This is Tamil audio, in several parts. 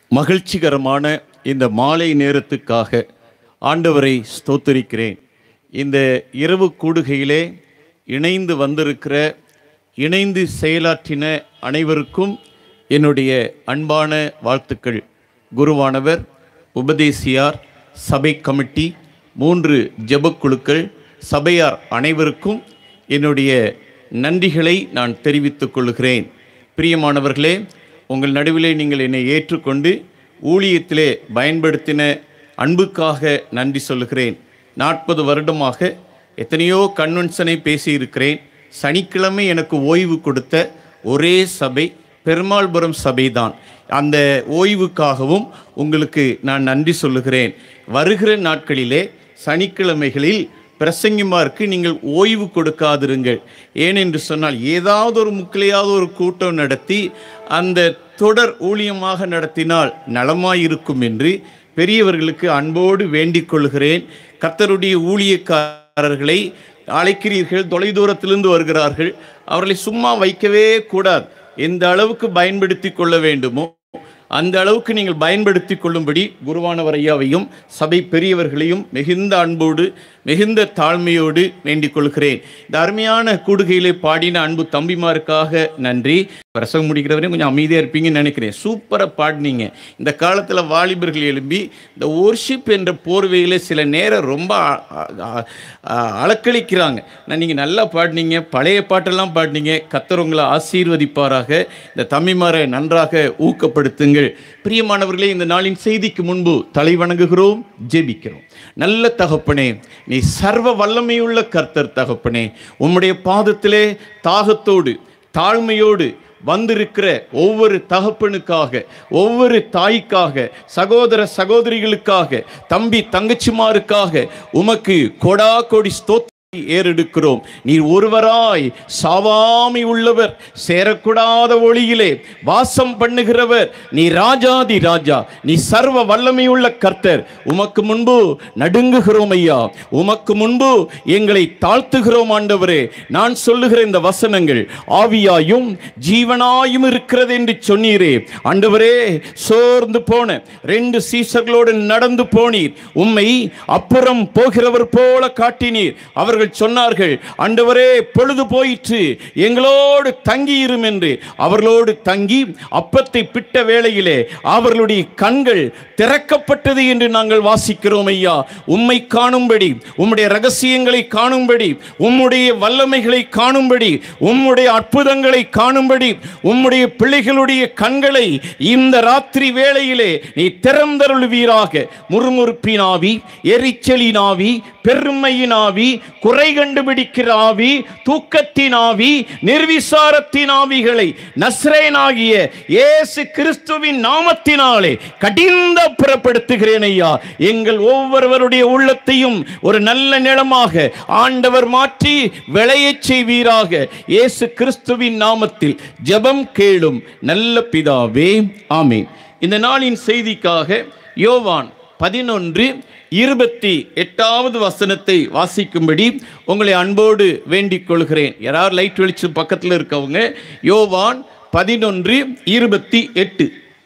மகிழ்ச்சிகரமான இந்த மாலை நேரத்துக்காக ஆண்டவரை ஸ்தோத்தரிக்கிறேன் இந்த இரவு கூடுகையிலே இணைந்து வந்திருக்கிற இணைந்து செயலாற்றின அனைவருக்கும் என்னுடைய அன்பான வாழ்த்துக்கள் குருவானவர் உபதேசியார் சபை கமிட்டி மூன்று ஜெபக்குழுக்கள் சபையார் அனைவருக்கும் என்னுடைய நன்றிகளை நான் தெரிவித்துக் கொள்கிறேன் பிரியமானவர்களே உங்கள் நடுவிலே நீங்கள் என்னை ஏற்றுக்கொண்டு ஊழியத்திலே பயன்படுத்தின அன்புக்காக நன்றி சொல்லுகிறேன் நாற்பது வருடமாக எத்தனையோ கன்வென்ஷனை பேசியிருக்கிறேன் சனிக்கிழமை எனக்கு ஓய்வு கொடுத்த ஒரே சபை பெருமாள்புரம் சபைதான் அந்த ஓய்வுக்காகவும் உங்களுக்கு நான் நன்றி சொல்லுகிறேன் வருகிற நாட்களிலே சனிக்கிழமைகளில் பிரசங்கிமாருக்கு நீங்கள் ஓய்வு கொடுக்காதிருங்கள் ஏனென்று சொன்னால் ஏதாவது ஒரு முக்கிலையாவது ஒரு கூட்டம் நடத்தி அந்த தொடர் ஊழியமாக நடத்தினால் நலமாயிருக்கும் என்று பெரியவர்களுக்கு அன்போடு வேண்டிக் கொள்கிறேன் கர்த்தருடைய ஊழியக்காரர்களை அழைக்கிறீர்கள் தொலைதூரத்திலிருந்து வருகிறார்கள் அவர்களை சும்மா வைக்கவே கூடாது எந்த அளவுக்கு பயன்படுத்தி கொள்ள வேண்டுமோ அந்த அளவுக்கு நீங்கள் பயன்படுத்தி கொள்ளும்படி குருவானவர் ஐயாவையும் சபை பெரியவர்களையும் மிகுந்த அன்போடு மிகுந்த தாழ்மையோடு வேண்டிக் கொள்கிறேன் இந்த அருமையான கூடுகையிலே பாடின அன்பு தம்பிமாருக்காக நன்றி பிரசவம் முடிக்கிறவரையும் கொஞ்சம் அமைதியாக இருப்பீங்கன்னு நினைக்கிறேன் சூப்பராக பாடினீங்க இந்த காலத்தில் வாலிபர்கள் எழும்பி இந்த ஓர்ஷிப் என்ற போர்வையில் சில நேரம் ரொம்ப அ- அ- அ- அலக்களிக்கிறாங்க நான் நீங்கள் நல்லா பாடினீங்க பழைய பாட்டெல்லாம் பாடினீங்க கத்தர் உங்களை ஆசீர்வதிப்பாராக இந்த தம்பிமாரை நன்றாக ஊக்கப்படுத்துங்கள் பிரியமானவர்களே இந்த நாளின் செய்திக்கு முன்பு தலை வணங்குகிறோம் ஜெபிக்கிறோம் நல்ல தகப்பனே நீ சர்வ வல்லமையுள்ள கர்த்தர் தகப்பனே உம்முடைய பாதத்திலே தாகத்தோடு தாழ்மையோடு வந்திருக்கிற ஒவ்வொரு தகப்பனுக்காக ஒவ்வொரு தாய்க்காக சகோதர சகோதரிகளுக்காக தம்பி தங்கச்சிமாருக்காக உமக்கு கொடா கொடி ஸ்தோத்திரம் ஏறெடுக்கிறோம் நீர் ஒருவராய் சாவாமை உள்ளவர் சேரக்கூடாத ஒளியிலே வாசம் பண்ணுகிறவர் நீ ராஜாதி ராஜா நீ சர்வ வல்லமையுள்ள கர்த்தர் உமக்கு முன்பு நடுங்குகிறோம் ஐயா உமக்கு முன்பு எங்களை தாழ்த்துகிறோம் ஆண்டவரே நான் சொல்லுகிற இந்த வசனங்கள் ஆவியாயும் ஜீவனாயும் இருக்கிறது என்று சொன்னீரே ஆண்டவரே சோர்ந்து போன ரெண்டு சீசர்களோடு நடந்து போனீர் உம்மை அப்புறம் போகிறவர் போல காட்டினீர் அவர்கள் சொன்னார்கள் ஆண்டவரே பொழுது போயிற்று எங்களோடு தங்கியிரும் என்று அவர்களோடு தங்கி அப்பத்தை பிட்ட வேளையிலே அவர்களுடைய கண்கள் திறக்கப்பட்டது என்று நாங்கள் வாசிக்கிறோம் ஐயா உம்மை காணும்படி உம்முடைய ரகசியங்களை காணும்படி உம்முடைய வல்லமைகளை காணும்படி உம்முடைய அற்புதங்களை காணும்படி உம்முடைய பிள்ளைகளுடைய கண்களை இந்த ராத்திரி வேளையிலே நீ திறந்தருள்வீராக முறுமுறுப்பின் ஆவி எரிச்சலின் ஆவி பெருமையின் ஆவி குறை கண்டுபிடிக்கிற ஆவி தூக்கத்தின் ஆவி நிர்விசாரத்தின் ஆவிகளை நஸ்ரேனாகிய இயேசு கிறிஸ்துவின் நாமத்தினாலே கடிந்த புறப்படுத்துகிறேன் ஐயா எங்கள் ஒவ்வொருவருடைய உள்ளத்தையும் ஒரு நல்ல நிலமாக ஆண்டவர் மாற்றி விளையச் செய்வீராக இயேசு கிறிஸ்துவின் நாமத்தில் ஜெபம் கேளும் நல்ல பிதாவே ஆமென் இந்த நாளின் செய்திக்காக யோவான் பதினொன்று இருபத்தி எட்டாவது வசனத்தை வாசிக்கும்படி உங்களை அன்போடு வேண்டிக் கொள்கிறேன் யாராவது லைட் வெளிச்சு பக்கத்தில் இருக்கவங்க யோவான் பதினொன்று இருபத்தி எட்டு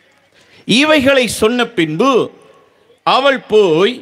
இவைகளை சொன்ன பின்பு அவள் போய்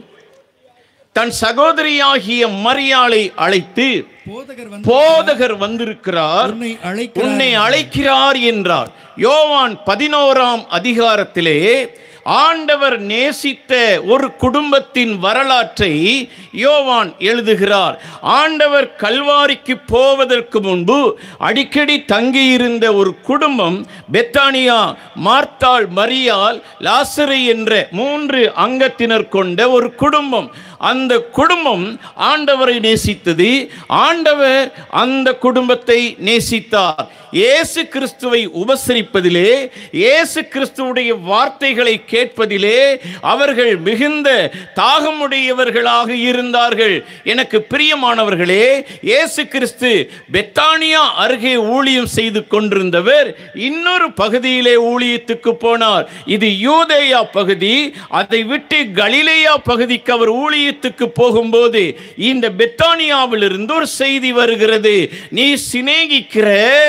தன் சகோதரியாகிய மரியாளை அழைத்து போதகர் வந்து போதகர் வந்திருக்கிறார் உன்னை அழைக்கிறார் உன்னை அழைக்கிறார் என்றார் யோவான் பதினோராம் அதிகாரத்திலே ஆண்டவர் நேசித்த ஒரு குடும்பத்தின் வரலாற்றை யோவான் எழுதுகிறார் ஆண்டவர் கல்வாரிக்கு போவதற்கு முன்பு அடிக்கடி தங்கியிருந்த ஒரு குடும்பம் பெத்தானியா மார்த்தாள் மரியாள் லாசரு என்ற மூன்று அங்கத்தினர் கொண்ட ஒரு குடும்பம் அந்த குடும்பம் ஆண்டவரை நேசித்தது ஆண்டவர் அந்த குடும்பத்தை நேசித்தார் இயேசு கிறிஸ்துவை உபசரிப்பதிலே இயேசு கிறிஸ்துவுடைய வார்த்தைகளை கேட்பதிலே அவர்கள் மிகுந்த தாகமுடையவர்களாக இருந்தார்கள் எனக்கு பிரியமானவர்களே இயேசு கிறிஸ்து பெத்தானியா அருகே ஊழியம் செய்து கொண்டிருந்தவர் இன்னொரு பகுதியிலே ஊழியத்துக்கு போனார் இது யூதேயா பகுதி அதை விட்டு கலிலேயா பகுதிக்கு அவர் ஊழியம் ஊழியத்துக்கு போகும்போது இந்த பெத்தானியாவில் இருந்து ஒரு செய்தி வருகிறது நீ சிநேகிக்கிற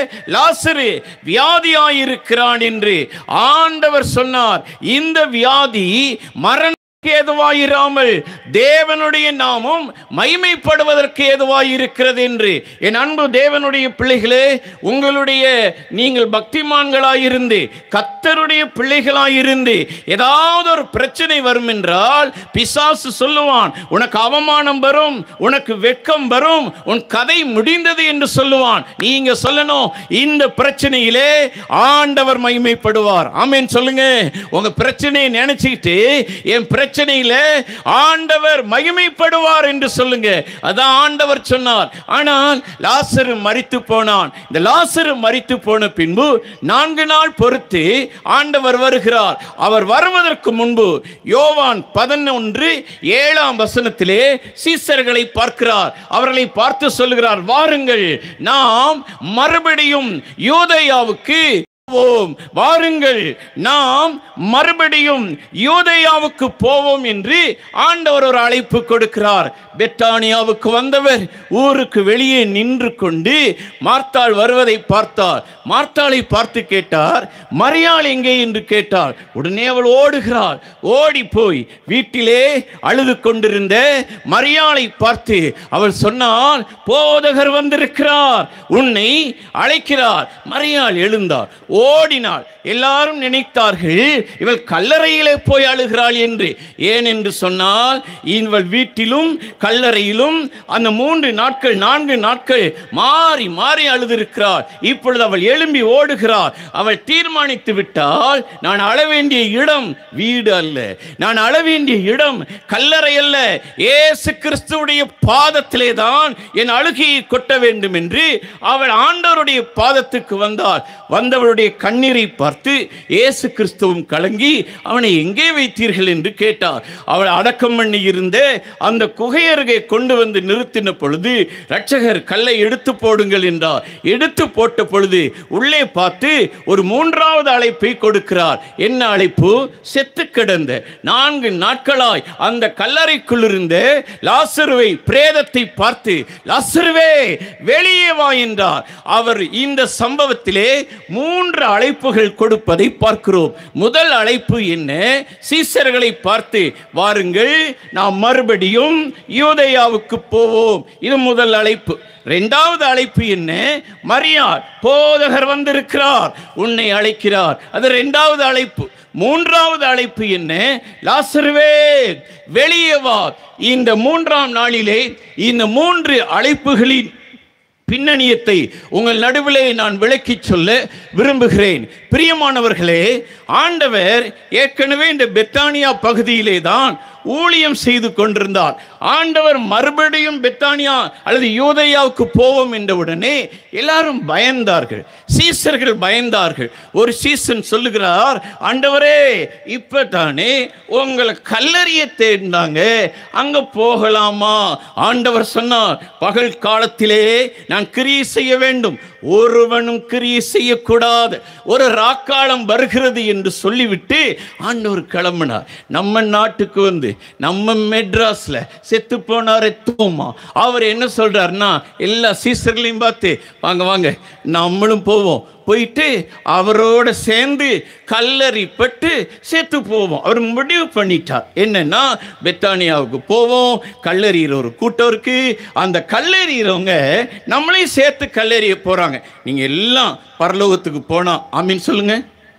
லாசரு வியாதியாயிருக்கிறான் என்று ஆண்டவர் சொன்னார் இந்த வியாதி மரண ஏதுவாயிராமல் தேவனுடைய நாமம் மைமைப்படுவதற்கு ஏதுவாயிருக்கிறது என்று என் அன்பு தேவனுடைய பிள்ளைகளே உங்களுடைய நீங்கள் பக்திமான்களாயிருந்து கத்தருடைய பிள்ளைகளாயிருந்து ஏதாவது ஒரு பிரச்சனை வரும் என்றால் பிசாசு சொல்லுவான் உனக்கு அவமானம் வரும் உனக்கு வெட்கம் வரும் உன் கதை முடிந்தது என்று சொல்லுவான் நீங்க சொல்லணும் இந்த பிரச்சனையிலே ஆண்டவர் மகிமைப்படுவார் ஆமென் சொல்லுங்க உங்க பிரச்சனையை நினைச்சுக்கிட்டு என் பிரச்சனையில ஆண்டவர் மகிமைப்படுவார் என்று சொல்லுங்க அதான் ஆண்டவர் சொன்னார் ஆனால் லாசரு மரித்து போனான் இந்த லாசரு மரித்து போன பின்பு நான்கு நாள் பொறுத்து ஆண்டவர் வருகிறார் அவர் வருவதற்கு முன்பு யோவான் பதினொன்று ஏழாம் வசனத்திலே சீசர்களை பார்க்கிறார் அவர்களை பார்த்து சொல்லுகிறார் வாருங்கள் நாம் மறுபடியும் யூதேயாவுக்கு போவோம் வாருங்கள் நாம் மறுபடியும் யூதேயாவுக்கு போவோம் என்று ஆண்டவர் ஒரு அழைப்பு கொடுக்கிறார் பெத்தானியாவுக்கு வந்தவர் ஊருக்கு வெளியே நின்று கொண்டு மார்த்தாள் வருவதை பார்த்தார் மார்த்தாளை பார்த்து கேட்டார் மரியாள் எங்கே என்று கேட்டார் உடனே அவள் ஓடுகிறாள் ஓடி போய் வீட்டிலே அழுது கொண்டிருந்த மரியாளை பார்த்து அவள் சொன்னால் போதகர் வந்திருக்கிறார் உன்னை அழைக்கிறார் மரியாள் எழுந்தார் ஓடினாள் எல்லாரும் நினைத்தார்கள் இவள் கல்லறையிலே போய் அழுகிறாள் என்று ஏன் என்று சொன்னால் இவள் வீட்டிலும் கல்லறையிலும் அந்த மூன்று நாட்கள் நான்கு நாட்கள் மாறி மாறி அழுதிருக்கிறாள் இப்பொழுது அவள் எழும்பி ஓடுகிறாள் அவள் தீர்மானித்து விட்டால் நான் அழ வேண்டிய இடம் வீடு அல்ல நான் அழ வேண்டிய இடம் கல்லறை அல்ல ஏசு கிறிஸ்துவுடைய பாதத்திலே தான் என் அழுகையை கொட்ட வேண்டும் என்று அவள் ஆண்டவருடைய பாதத்துக்கு வந்தாள் வந்தவளுடைய கண்ணீரை பார்த்து இயேசு கிறிஸ்துவும் கலங்கி அவனை எங்கே வைத்தீர்கள் என்று கேட்டார் அவள் அடக்கம் பண்ணி இருந்த அந்த குகை அருகே கொண்டு வந்து நிறுத்தின பொழுது ரட்சகர் கல்லை எடுத்து போடுங்கள் என்றார் எடுத்து போட்ட பொழுது உள்ளே பார்த்து ஒரு மூன்றாவது அழைப்பை கொடுக்கிறார் என்ன அழைப்பு செத்து கிடந்த நான்கு நாட்களாய் அந்த கல்லறைக்குள் இருந்த லாசருவை பிரேதத்தை பார்த்து லாசருவே வெளியே வா என்றார் அவர் இந்த சம்பவத்திலே மூன்று அழைப்புகள் கொடுப்பதை பார்க்கிறோம் முதல் அழைப்பு என்ன சீசர்களை பார்த்து வாருங்கள் நாம் மறுபடியும் யூதேயாவுக்கு போவோம் இது முதல் அழைப்பு இரண்டாவது அழைப்பு என்ன மரியாள் போதகர் வந்திருக்கிறார் உன்னை அழைக்கிறார் அது இரண்டாவது அழைப்பு மூன்றாவது அழைப்பு என்ன லாசருவே வெளியே வா இந்த மூன்றாம் நாளிலே இந்த மூன்று அழைப்புகளின் பின்னணியத்தை உங்கள் நடுவிலே நான் விளக்கிச் சொல்ல விரும்புகிறேன் பிரியமானவர்களே ஆண்டவர் ஏற்கனவே இந்த பெத்தானியா பகுதியிலே தான் ஊழியம் செய்து கொண்டிருந்தார் ஆண்டவர் மறுபடியும் பெத்தானியா அல்லது யூதேயாவுக்கு போவோம் என்றவுடனே எல்லாரும் பயந்தார்கள் சீசர்கள் பயந்தார்கள் ஒரு சீசன் சொல்லுகிறார் ஆண்டவரே இப்ப தானே உங்களை கல்லறிய தேடினாங்க அங்க போகலாமா ஆண்டவர் சொன்னார் பகல் காலத்திலே நான் கிரியை செய்ய வேண்டும் ஒருவனும் கிரியை செய்யக்கூடாது ஒரு ராக்காலம் வருகிறது என்று சொல்லிவிட்டு ஆண்டவர் கிளம்பினார் நம்ம நாட்டுக்கு வந்து நம்ம மெட்ராஸ்ல செத்து போனாரே தோமா அவர் என்ன சொல்றாருன்னா எல்லா சீசர்களையும் பார்த்து வாங்க வாங்க நம்மளும் போவோம் போயிட்டு அவரோட சேர்ந்து கல்லறிப்பட்டு செத்து போவோம் அவர் முடிவு பண்ணிட்டார் என்னன்னா பெத்தானியாவுக்கு போவோம் கல்லறிகிற ஒரு கூட்டம் இருக்கு அந்த கல்லறிகிறவங்க நம்மளையும் சேர்த்து கல்லறிய போறாங்க நீங்க எல்லாம் பரலோகத்துக்கு போனா ஆமீன் சொல்லுங்க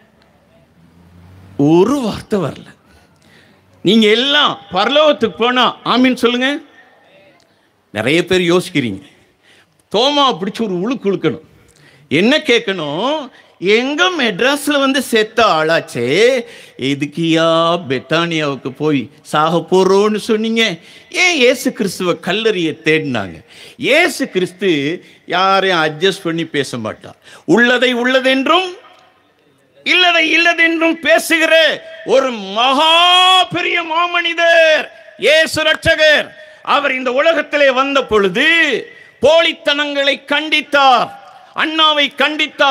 ஒரு வார்த்தை வரல நீங்க எல்லாம் பரலோகத்துக்கு போனா ஆமீன் சொல்லுங்க நிறைய பேர் யோசிக்கிறீங்க தோமா பிடிச்சி ஒரு உழுக்கு உழுக்கணும் என்ன கேட்கணும் எங்க மெட்ராஸ்ல வந்து செத்த ஆளாச்சே எதுக்கியா பெத்தானியாவுக்கு போய் சாக போறோன்னு சொன்னீங்க ஏன் இயேசு கிறிஸ்துவ கல்லறிய தேடினாங்க இயேசு கிறிஸ்து யாரையும் அட்ஜஸ்ட் பண்ணி பேச மாட்டார் உள்ளதை உள்ளதென்றும் இல்லதை இல்லதென்றும் பேசுகிற ஒரு மகா பெரிய மாமனிதர் இயேசு ரட்சகர் அவர் இந்த உலகத்திலே வந்த பொழுது போலித்தனங்களை கண்டித்தார் அண்ணாவை கண்டித்தார்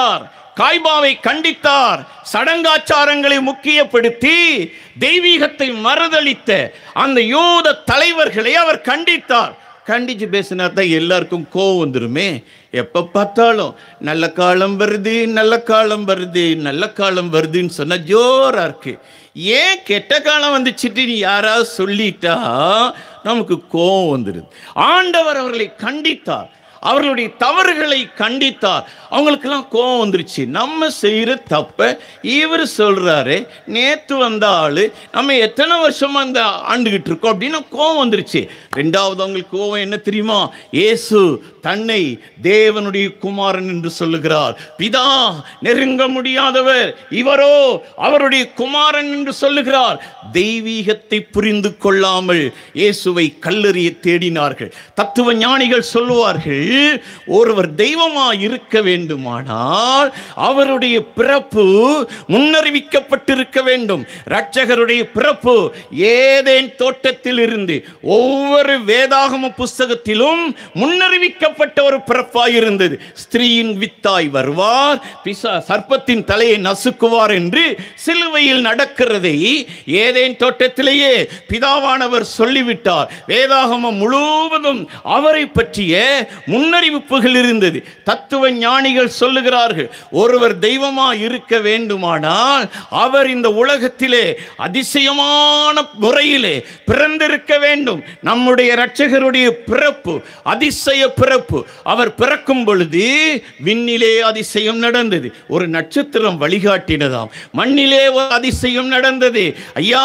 காய்பாவை கண்டித்தார் சடங்காச்சாரங்களை முக்கியப்படுத்தி தெய்வீகத்தை மறுதளித்த அந்த யூத தலைவர்களை அவர் கண்டித்தார் கண்டிச்சு பேசினா தான் எல்லாருக்கும் கோவம் வந்துருமே எப்ப பார்த்தாலும் நல்ல காலம் வருது நல்ல காலம் வருது நல்ல காலம் வருதுன்னு சொன்னா ஜோரா இருக்கு ஏன் கெட்ட காலம் வந்துச்சுட்டு நீ யாராவது சொல்லிட்டா நமக்கு கோவம் வந்துடுது ஆண்டவர் அவர்களை கண்டித்தார் அவர்களுடைய தவறுகளை கண்டித்தார் அவங்களுக்கெல்லாம் கோவம் வந்துருச்சு நம்ம செய்யற தப்ப இவர் சொல்றாரு நேத்து வந்த ஆளு நம்ம எத்தனை வருஷமா அந்த ஆண்டுகிட்டு இருக்கோம் அப்படின்னு கோவம் வந்துருச்சு ரெண்டாவது அவங்களுக்கு கோவம் என்ன தெரியுமா இயேசு தன்னை தேவனுடைய குமாரன் என்று சொல்லுகிறார் பிதா நெருங்க முடியாதவர் இவரோ அவருடைய குமாரன் என்று சொல்லுகிறார் தெய்வீகத்தை புரிந்து கொள்ளாமல் இயேசுவை கல்லறிய தேடினார்கள் தத்துவ ஞானிகள் சொல்லுவார்கள் ஒருவர் தெய்வமா இருக்க வேண்டுமானால் அவருடைய பிறப்பு முன்னறிவிக்கப்பட்டிருக்க வேண்டும் இரட்சகருடைய பிறப்பு ஏதேன் தோட்டத்தில் இருந்து ஒவ்வொரு வேதாகம புஸ்தகத்திலும் முன்னறிவிக்கப்பட்ட ஒரு பிறப்பாய் இருந்தது ஸ்திரீயின் வித்தாய் வருவார் பிசா சர்ப்பத்தின் தலையை நசுக்குவார் என்று சிலுவையில் நடக்கிறதை ஏதேன் தோட்டத்திலேயே பிதாவானவர் சொல்லிவிட்டார் வேதாகமம் முழுவதும் அவரை பற்றிய முன்னறிவிப்புகள் இருந்தது தத்துவ ஞானிகள் சொல்லுகிறார்கள் ஒருவர் தெய்வமா இருக்க வேண்டுமானால் அவர் இந்த உலகத்திலே அதிசயமான முறையிலே பிறந்திருக்க வேண்டும் நம்முடைய இரட்சகருடைய பிறப்பு அதிசய பிறப்பு அவர் பிறக்கும் பொழுது விண்ணிலே அதிசயம் நடந்தது ஒரு நட்சத்திரம் வழிகாட்டினதாம் மண்ணிலே ஒரு அதிசயம் நடந்தது ஐயா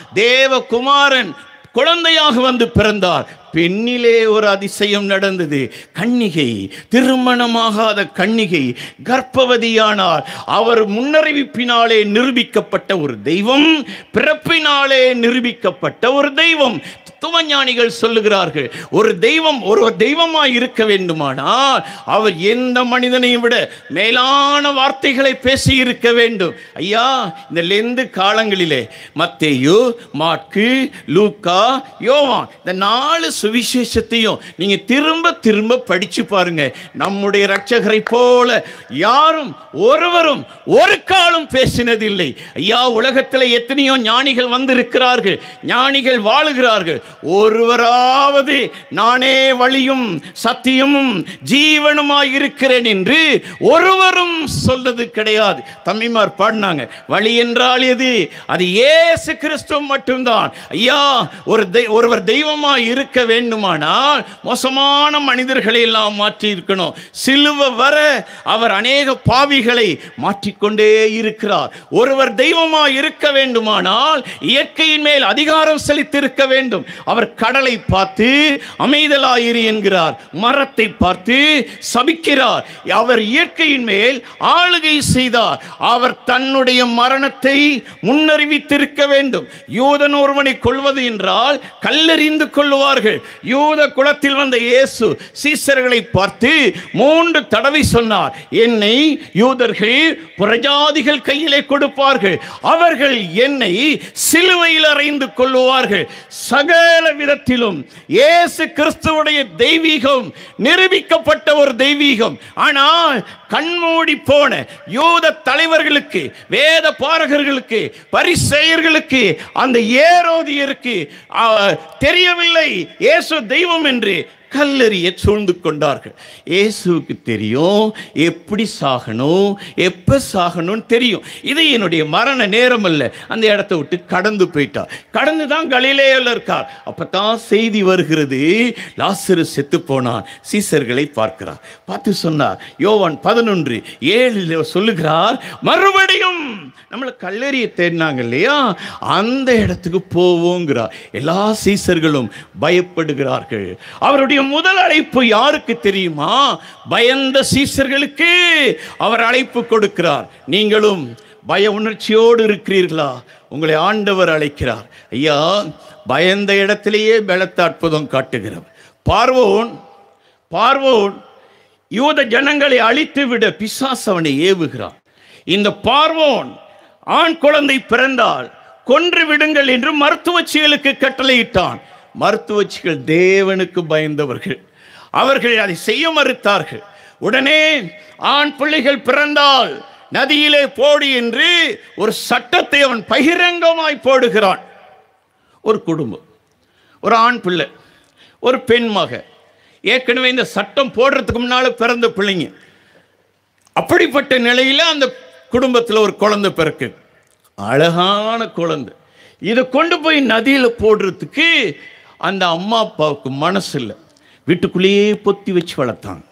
தேவகுமாரன் குழந்தையாக வந்து பிறந்தார் பெண்ணிலே ஒரு அதிசயம் நடந்தது கன்னிகை திருமணமாகாத கன்னிகை கர்ப்பவதியானார் அவர் முன்னறிவிப்பினாலே நிரூபிக்கப்பட்ட ஒரு தெய்வம் பிறப்பினாலே நிரூபிக்கப்பட்ட ஒரு தெய்வம் தத்துவஞானிகள் சொல்லுகிறார்கள் ஒரு தெய்வம் ஒரு தெய்வமாய் இருக்க வேண்டுமானால் அவர் எந்த மனிதனையும் விட மேலான வார்த்தைகளை பேசி இருக்க வேண்டும் ஐயா இந்த லெந்து காலங்களிலே மத்தேயு மாற்கு லூக்கா யோவான் இந்த நாலு சுவிசேஷத்தையும் நீங்க திரும்ப திரும்ப படிச்சு பாருங்க நம்முடைய இரட்சகரை போல யாரும் ஒருவரும் ஒரு காலம் பேசினதில்லை ஐயா உலகத்தில் எத்தனையோ ஞானிகள் வந்திருக்கிறார்கள் ஞானிகள் வாழுகிறார்கள் ஒருவராவது நானே வழியும் சத்தியமும் ஜீவனுமாய் இருக்கிறேன் என்று ஒருவரும் சொல்றது கிடையாது தம்பிமார் பாடினாங்க வழி என்றால் எது அது இயேசு கிறிஸ்து மட்டும்தான் ஐயா ஒரு தெய்- ஒருவர் தெய்வமாய் இருக்க வேண்டுமானால் மோசமான மனிதர்களை எல்லாம் மாற்றி இருக்கணும் சிலுவை வர அவர் அநேக பாவிகளை மாற்றிக்கொண்டே இருக்கிறார் ஒருவர் தெய்வமாய் இருக்க வேண்டுமானால் இயற்கையின் மேல் அதிகாரம் செலுத்தியிருக்க வேண்டும் அவர் கடலை பார்த்து அமைதலாயிரு என்கிறார் மரத்தை பார்த்து சபிக்கிறார் அவர் இயற்கையின் மேல் ஆளுகை செய்தார் அவர் தன்னுடைய மரணத்தை முன்னறிவித்திருக்க வேண்டும் யூதன் ஒருவனை கொள்வது என்றால் கல்லெறிந்து கொள்ளுவார்கள் யூத குலத்தில் வந்த இயேசு சீசர்களை பார்த்து மூன்று தடவை சொன்னார் என்னை யூதர்கள் புறஜாதிகள் கையிலே கொடுப்பார்கள் அவர்கள் என்னை சிலுவையில் அறைந்து கொள்ளுவார்கள் சகல விதத்திலும் இயேசு கிறிஸ்துவுடைய தெய்வீகம் நிரூபிக்கப்பட்ட ஒரு தெய்வீகம் ஆனால் கண்மூடி போன யூத தலைவர்களுக்கு வேத பாரகர்களுக்கு பரிசெயர்களுக்கு அந்த ஏரோதியருக்கு ஆ, தெரியவில்லை இயேசு தெய்வம் என்று கல்லெறிய சூழ்ந்து கொண்டார்கள் இயேசுவுக்கு தெரியும் எப்படி சாகணும் எப்ப சாகணும்னு தெரியும் இது என்னுடைய மரண நேரம் அல்ல அந்த இடத்தை விட்டு கடந்து போயிட்டார் கடந்து தான் கலிலேயில் இருக்கார் அப்பதான் செய்தி வருகிறது லாசரு செத்து போனான் சீசர்களை பார்க்கிறார் பார்த்து சொன்னார் யோவான் பதினொன்று ஏழில் சொல்லுகிறார் மறுபடியும் நம்மளை கல்லெறிய தேடினாங்க இல்லையா அந்த இடத்துக்கு போவோங்கிறார் எல்லா சீசர்களும் பயப்படுகிறார்கள் அவருடைய முதல் அழைப்பு யாருக்கு தெரியுமா பயந்த சீசர்களுக்கு அவர் அழைப்பு கொடுக்கிறார் நீங்களும் பய உணர்ச்சியோடு இருக்கிறீர்களா உங்களை ஆண்டவர் அழைக்கிறார் ஐயா பயந்த இடத்திலேயே பலத்த அற்புதம் காட்டுகிறார் பார்வோன் பார்வோன் யூத ஜனங்களை அழித்து விட பிசாசு அவனை ஏவுகிறான் இந்த பார்வோன் ஆண் குழந்தை பிறந்தால் கொன்று விடுங்கள் என்று மருத்துவச்சிகளுக்கு கட்டளையிட்டான் மருத்துவச்சிகள் தேவனுக்கு பயந்தவர்கள் அவர்கள் அதை செய்ய மறுத்தார்கள் உடனே ஆண் பிள்ளைகள் பிறந்தால் நதியிலே போடு என்று ஒரு சட்டத்தை அவன் பகிரங்கமாய் போடுகிறான் ஒரு குடும்பம் ஒரு ஆண் பிள்ளை ஒரு பெண் மக ஏற்கனவே இந்த சட்டம் போடுறதுக்கு முன்னால பிறந்த பிள்ளைங்க அப்படிப்பட்ட நிலையில அந்த குடும்பத்தில் ஒரு குழந்தை பிறக்கு அழகான குழந்தை இதை கொண்டு போய் நதியில் போடுறதுக்கு அந்த அம்மா அப்பாவுக்கு மனசு இல்லை வீட்டுக்குள்ளேயே பொத்தி வச்சு வளர்த்தாங்க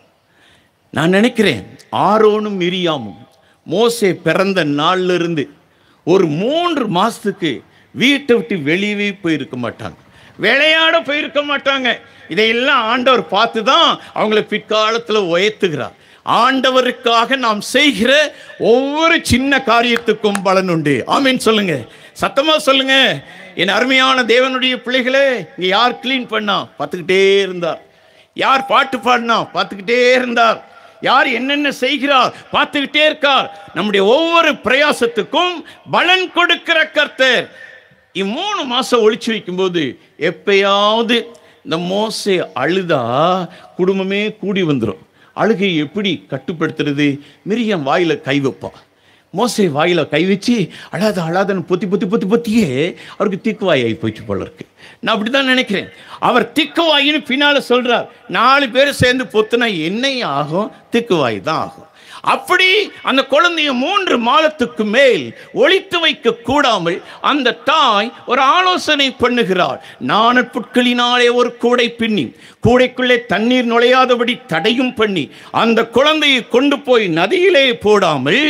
நான் நினைக்கிறேன் ஆரோனும் மிரியாமும் மோசே பிறந்த நாள்ல இருந்து ஒரு மூன்று மாசத்துக்கு வீட்டை விட்டு வெளியவே போயிருக்க மாட்டாங்க விளையாட போயிருக்க மாட்டாங்க இதையெல்லாம் ஆண்டவர் பார்த்து தான் அவங்களை பிற்காலத்தில் உயர்த்துகிறார் ஆண்டவருக்காக நாம் செய்கிற ஒவ்வொரு சின்ன காரியத்துக்கும் பலன் உண்டு ஆமீன் சொல்லுங்க சத்தமா சொல்லுங்க என் அருமையான தேவனுடைய பிள்ளைகளே இங்க யார் க்ளீன் பண்ணா பார்த்துக்கிட்டே இருந்தார் யார் பாட்டு பாடினா பார்த்துக்கிட்டே இருந்தார் யார் என்னென்ன செய்கிறார் பார்த்துக்கிட்டே இருக்கார் நம்முடைய ஒவ்வொரு பிரயாசத்துக்கும் பலன் கொடுக்கிற கர்த்தர் இம்மூணு மாசம் ஒளிச்சு வைக்கும்போது எப்பயாவது இந்த மோசே அழுதா குடும்பமே கூடி வந்துடும் அழுகை எப்படி கட்டுப்படுத்துறது மிரியம் வாயில கை வைப்பா மோசே வாயில கை வச்சு அழாத அழாதன்னு பொத்தி பொத்தி பொத்தி பொத்தியே அவருக்கு திக்குவாய் ஆகி போயிடுச்சு போல இருக்கு நான் அப்படிதான் நினைக்கிறேன் அவர் திக்குவாயின்னு பின்னால சொல்றார் நாலு பேர் சேர்ந்து பொத்துனா என்ன ஆகும் திக்குவாய் தான் ஆகும் அப்படி அந்த குழந்தைய மூன்று மாதத்துக்கு மேல் ஒளித்து வைக்க கூடாமல் அந்த தாய் ஒரு ஆலோசனை பண்ணுகிறார் நாணப்புட்களினாலே ஒரு கூடை பின்னி கூடைக்குள்ளே தண்ணீர் நுழையாதபடி தடையும் பண்ணி அந்த குழந்தையை கொண்டு போய் நதியிலே போடாமல்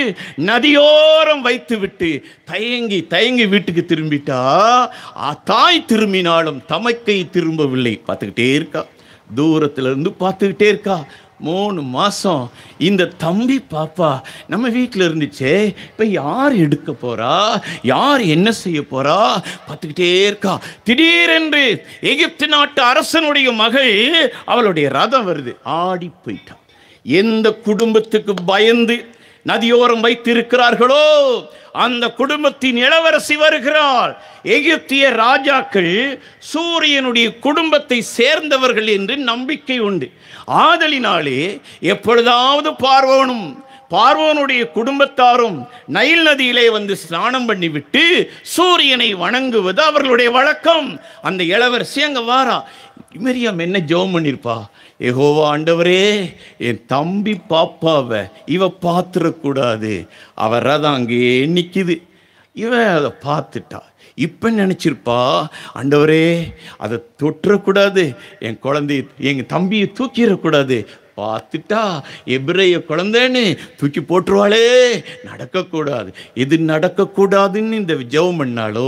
நதியோரம் வைத்துவிட்டு தயங்கி தயங்கி வீட்டுக்கு திரும்பிட்டா ஆ, தாய் திரும்பினாலும் தமக்கை திரும்பவில்லை பார்த்துக்கிட்டே இருக்கா தூரத்துல இருந்து பார்த்துக்கிட்டே இருக்கா மூணு மாசம் இந்த தம்பி பாப்பா நம்ம வீட்டில் இருந்துச்சே இப்போ யார் எடுக்க போறா யார் என்ன செய்ய போறா பார்த்துக்கிட்டே இருக்கா திடீரென்று எகிப்து நாட்டு அரசனுடைய மகள் அவளுடைய ரதம் வருது ஆடி போயிட்டான் எந்த குடும்பத்துக்கு பயந்து நதியோரம் வைத்திருக்கிறார்களோ அந்த குடும்பத்தின் இளவரசி வருகிறாள் எகிப்திய ராஜாக்கள் சூரியனுடைய குடும்பத்தை சேர்ந்தவர்கள் என்று நம்பிக்கை உண்டு ஆதலினாலே எப்பொழுதாவது பார்வோனும் பார்வோனுடைய குடும்பத்தாரும் நைல் நதியிலே வந்து ஸ்நானம் பண்ணிவிட்டு சூரியனை வணங்குவது அவர்களுடைய வழக்கம் அந்த இளவரசி அங்க வாரா மிரியம் என்ன ஜெபம் பண்ணிருப்பா ஏகோவா ஆண்டவரே என் தம்பி பாப்பாவை இவ பார்த்துடக்கூடாது அவ ரதம் அங்கேயே நிக்குது இவ அதை பார்த்துட்டா இப்போ நினச்சிருப்பா ஆண்டவரே அதை தொட்டுறக்கூடாது என் குழந்தை எங்கள் தம்பியை தூக்கிடக்கூடாது பார்த்துட்டா எபிரேய குழந்தைன்னு தூக்கி போட்டுருவாளே நடக்கக்கூடாது இது நடக்கக்கூடாதுன்னு இந்த ஜெபம் பண்ணாலோ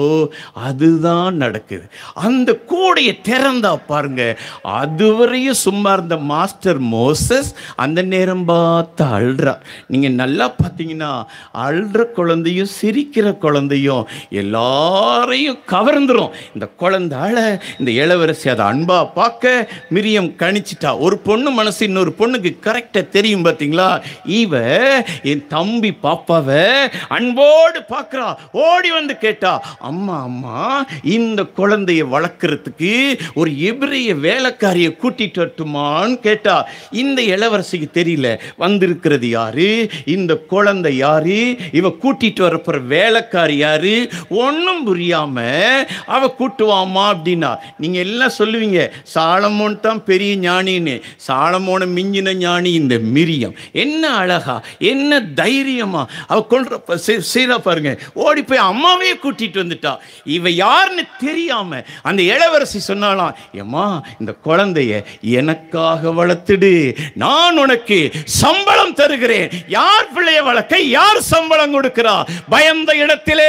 அதுதான் நடக்குது அந்த கூடையை திறந்தா பாருங்க அதுவரையும் சும்மா இருந்த மாஸ்டர் மோசஸ் அந்த நேரம் பார்த்து அழுறா நீங்க நல்லா பார்த்தீங்கன்னா அழுற குழந்தையும் சிரிக்கிற குழந்தையும் எல்லாரையும் கவர்ந்துரும் இந்த குழந்தை அழ இந்த இளவரசி அதை அன்பா பார்க்க மிரியம் கணிச்சிட்டா ஒரு பொண்ணு மனசு இன்னொரு பொண்ணுக்கு கரெக்டாக தெரியும் பார்த்தீங்களா இவ என் தம்பி பாப்பாவை அன்போடு பார்க்குறா ஓடி வந்து கேட்டா அம்மா அம்மா இந்த குழந்தைய வளர்க்கறதுக்கு ஒரு எபிரிய வேலைக்காரியை கூட்டிட்டு வரட்டுமான்னு கேட்டா இந்த இளவரசிக்கு தெரியல வந்திருக்கிறது யாரு இந்த குழந்தை யாரு இவ கூட்டிட்டு வரப்போற வேலைக்காரி யாரு ஒன்றும் புரியாம அவ கூட்டுவாமா அப்படின்னா நீங்க எல்லாம் சொல்லுவீங்க சாலமோன் தான் பெரிய ஞானின்னு சாலமோனை மிஞ்சின ஞானி இந்த மிரியம் என்ன அழகா என்ன தைரியமா அவ கொள்ற சீரா பாருங்க ஓடி போய் அம்மாவே கூட்டிட்டு வந்துட்டா இவ யாருன்னு தெரியாம அந்த இளவரசி சொன்னாலாம் ஏம்மா இந்த குழந்தைய எனக்காக வளர்த்துடு நான் உனக்கு சம்பளம் தருகிறேன் யார் பிள்ளைய வளர்க்க யார் சம்பளம் கொடுக்கிறா பயந்த இடத்திலே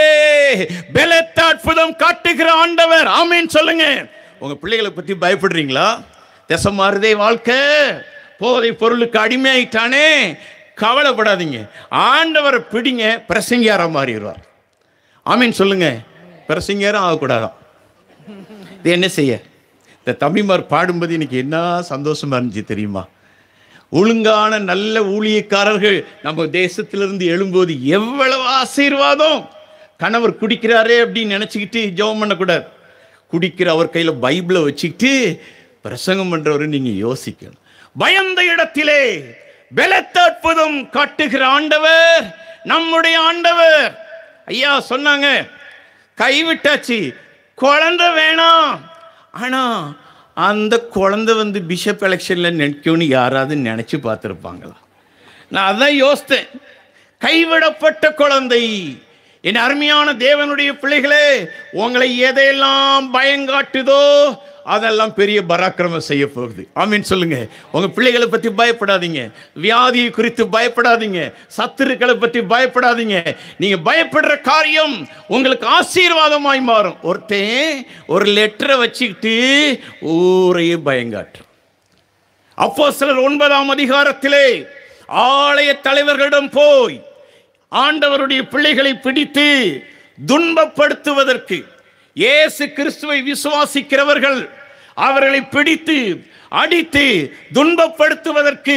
பலத்த அற்புதம் காட்டுகிற ஆண்டவர் ஆமீன் சொல்லுங்க உங்க பிள்ளைகளை பத்தி பயப்படுறீங்களா திசை மாறுதே வாழ்க்கை போதை பொருளுக்கு அடிமையாயிட்டானே கவலைப்படாதீங்க ஆண்டவரை பிடிங்க பிரசங்கியாரா மாறிடுவார் ஆமீன் சொல்லுங்க பிரசங்கியாரம் ஆகக்கூடாதான் இது என்ன செய்ய இந்த தம்பிமார் பாடும்போது எனக்கு என்ன சந்தோஷமா இருந்துச்சு தெரியுமா ஒழுங்கான நல்ல ஊழியக்காரர்கள் நம்ம தேசத்திலிருந்து எழும்போது எவ்வளவு ஆசீர்வாதம் கணவர் குடிக்கிறாரே அப்படின்னு நினச்சிக்கிட்டு ஜெபம் பண்ணக்கூடாது குடிக்கிற அவர் கையில் பைபிளை வச்சுக்கிட்டு பிரசங்கம் பண்றவரு நீங்க யோசிக்கணும் பயந்த இடத்திலே பலத்த அற்புதம் காட்டுகிற ஆண்டவர் நம்முடைய ஆண்டவர் ஐயா சொன்னாங்க கைவிட்டாச்சு குழந்தை வேணாம் ஆனா அந்த குழந்தை வந்து பிஷப் எலெக்ஷன்ல நிற்கும்னு யாராவது நினைச்சு பார்த்துருப்பாங்களா நான் அதான் யோசித்தேன் கைவிடப்பட்ட குழந்தை என் அருமையான தேவனுடைய பிள்ளைகளே உங்களை எதையெல்லாம் பயங்காட்டுதோ அதெல்லாம் பெரிய பராக்கிரமம் செய்ய போகுது ஆமீன் சொல்லுங்க உங்க பிள்ளைகளை பத்தி பயப்படாதீங்க வியாதியை குறித்து பயப்படாதீங்க சத்துருக்களை பத்தி பயப்படாதீங்க நீங்க பயப்படுற காரியம் உங்களுக்கு ஆசீர்வாதமாய் மாறும் ஒருத்தன் ஒரு லெட்டரை வச்சுக்கிட்டு ஊரையே பயங்காட்டுறான் அப்போ சிலர் ஒன்பதாம் அதிகாரத்திலே ஆலய தலைவர்களிடம் போய் ஆண்டவருடைய பிள்ளைகளை பிடித்து துன்பப்படுத்துவதற்கு இயேசு கிறிஸ்துவை விசுவாசிக்கிறவர்கள் அவர்களை பிடித்து அடித்து துன்பப்படுத்துவதற்கு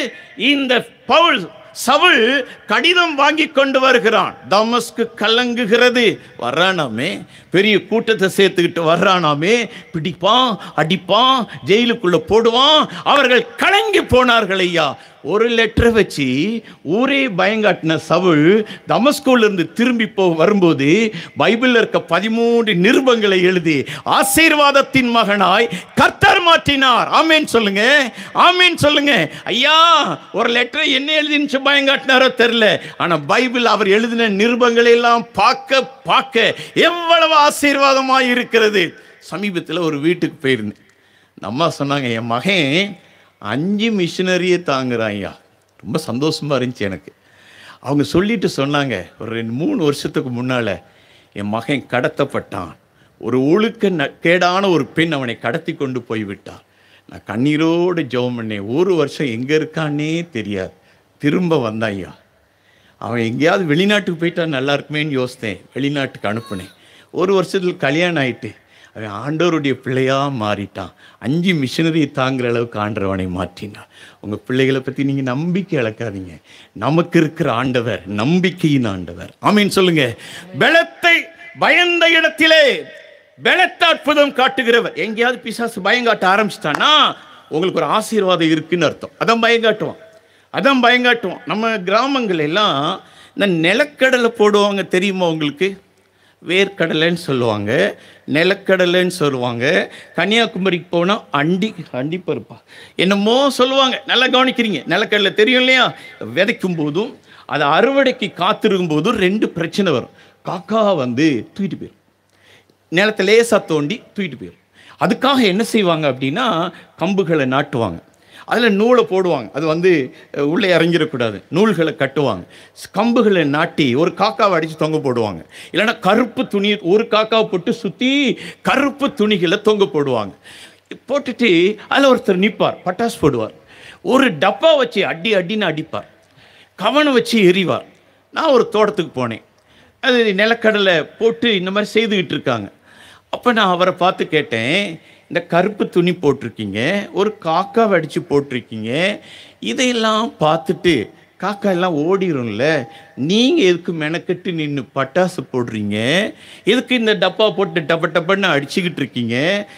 இந்த பவுல் சவுல் கடிதம் வாங்கி கொண்டு வருகிறான் தமஸ்கு கலங்குகிறது வர்றானாமே பெரிய கூட்டத்தை சேர்த்துக்கிட்டு வர்றானாமே பிடிப்பான் அடிப்பான் ஜெயிலுக்குள்ள போடுவான் அவர்கள் கலங்கி போனார்கள் ஐயா ஒரு லெட்டரை வச்சு ஊரே பயங்காட்டின சவுல் தமஸ்கூல்ல இருந்து திரும்பி போ வரும்போது பைபிள்ல இருக்க பதிமூன்று நிருபங்களை எழுதி ஆசீர்வாதத்தின் மகனாய் கர்த்தர் மாற்றினார் ஆமேன் சொல்லுங்க ஆமேன் சொல்லுங்க ஐயா ஒரு லெட்டரை என்ன எழுதினுச்சு பயங்காட்டினாரோ தெரியல ஆனா பைபிள் அவர் எழுதின நிருபங்களை எல்லாம் பார்க்க பார்க்க எவ்வளவு ஆசீர்வாதமாய் இருக்கிறது சமீபத்தில் ஒரு வீட்டுக்கு போயிருந்தேன் இந்த அம்மா சொன்னாங்க என் மகன் அஞ்சு மிஷினரியை தாங்குறான் ஐயா ரொம்ப சந்தோஷமா இருந்துச்சு எனக்கு அவங்க சொல்லிட்டு சொன்னாங்க ஒரு ரெண்டு மூணு வருஷத்துக்கு முன்னால் என் மகன் கடத்தப்பட்டான் ஒரு ஒழுக்க ந- கேடான ஒரு பெண் அவனை கடத்தி கொண்டு போய் விட்டான் நான் கண்ணீரோடு ஜெபம் பண்ணேன் ஒரு வருஷம் எங்கே இருக்கானே தெரியாது திரும்ப வந்தான் ஐயா அவன் எங்கேயாவது வெளிநாட்டுக்கு போயிட்டா நல்லா இருக்குமேன்னு யோசித்தேன் வெளிநாட்டுக்கு அனுப்புனேன் ஒரு வருஷத்தில் கல்யாணம் ஆயிட்டு அவன் ஆண்டவருடைய பிள்ளையா மாறிட்டான் அஞ்சு மிஷினரி தாங்குற அளவுக்கு ஆண்டவனை மாற்றினான் உங்கள் பிள்ளைகளை பற்றி நீங்கள் நம்பிக்கை இழக்காதீங்க நமக்கு இருக்கிற ஆண்டவர் நம்பிக்கையின் ஆண்டவர் ஆமீன் சொல்லுங்க பலத்தை பயந்த இடத்திலே பலத்த அற்புதம் காட்டுகிறவர் எங்கேயாவது பிசாசு பயங்காட்ட ஆரம்பிச்சிட்டான்னா உங்களுக்கு ஒரு ஆசீர்வாதம் இருக்குன்னு அர்த்தம் அதான் பயங்காட்டுவான் அதான் பயங்காட்டுவோம் நம்ம கிராமங்கள் எல்லாம் இந்த நிலக்கடலை போடுவாங்க தெரியுமா உங்களுக்கு வேர்க்கடலைன்னு சொல்லுவாங்க நிலக்கடலைன்னு சொல்லுவாங்க கன்னியாகுமரிக்கு போனால் அண்டி அண்டி பருப்பா என்னமோ சொல்லுவாங்க நல்லா கவனிக்கிறீங்க நிலக்கடலை தெரியும் இல்லையா விதைக்கும் போதும் அதை அறுவடைக்கு காத்திருக்கும் போதும் ரெண்டு பிரச்சனை வரும் காக்கா வந்து தூக்கிட்டு போயிடும் நிலத்தை லேசாக தோண்டி தூக்கிட்டு போயிடும் அதுக்காக என்ன செய்வாங்க அப்படின்னா கம்புகளை நாட்டுவாங்க அதில் நூலை போடுவாங்க அது வந்து அஹ், உள்ளே இறங்கிடக்கூடாது நூல்களை கட்டுவாங்க ஸ்- கம்புகளை நாட்டி ஒரு காக்காவை அடித்து தொங்க போடுவாங்க இல்லைன்னா கருப்பு துணி ஒரு காக்காவை போட்டு சுற்றி கருப்பு துணிகளை தொங்க போடுவாங்க போட்டுட்டு அதில் ஒருத்தர் நிற்பார் பட்டாசு போடுவார் ஒரு டப்பா வச்சு அடி அடின்னு அடிப்பார் கவனம் வச்சு எறிவார் நான் ஒரு தோட்டத்துக்கு போனேன் அது நிலக்கடலை போட்டு இந்த மாதிரி செய்துக்கிட்டு இருக்காங்க அப்போ நான் அவரை பார்த்து கேட்டேன் இந்த கருப்பு துணி போட்டிருக்கீங்க ஒரு காக்கா வடித்து போட்டிருக்கீங்க இதையெல்லாம் பார்த்துட்டு காக்கா எல்லாம் ஓடிரும்ல நீங்கள் எதுக்கு மெனக்கெட்டு நின்று பட்டாசு போடுறீங்க எதுக்கு இந்த டப்பா போட்டு டப்ப டப்பன்னு அடிச்சுக்கிட்டு இருக்கீங்க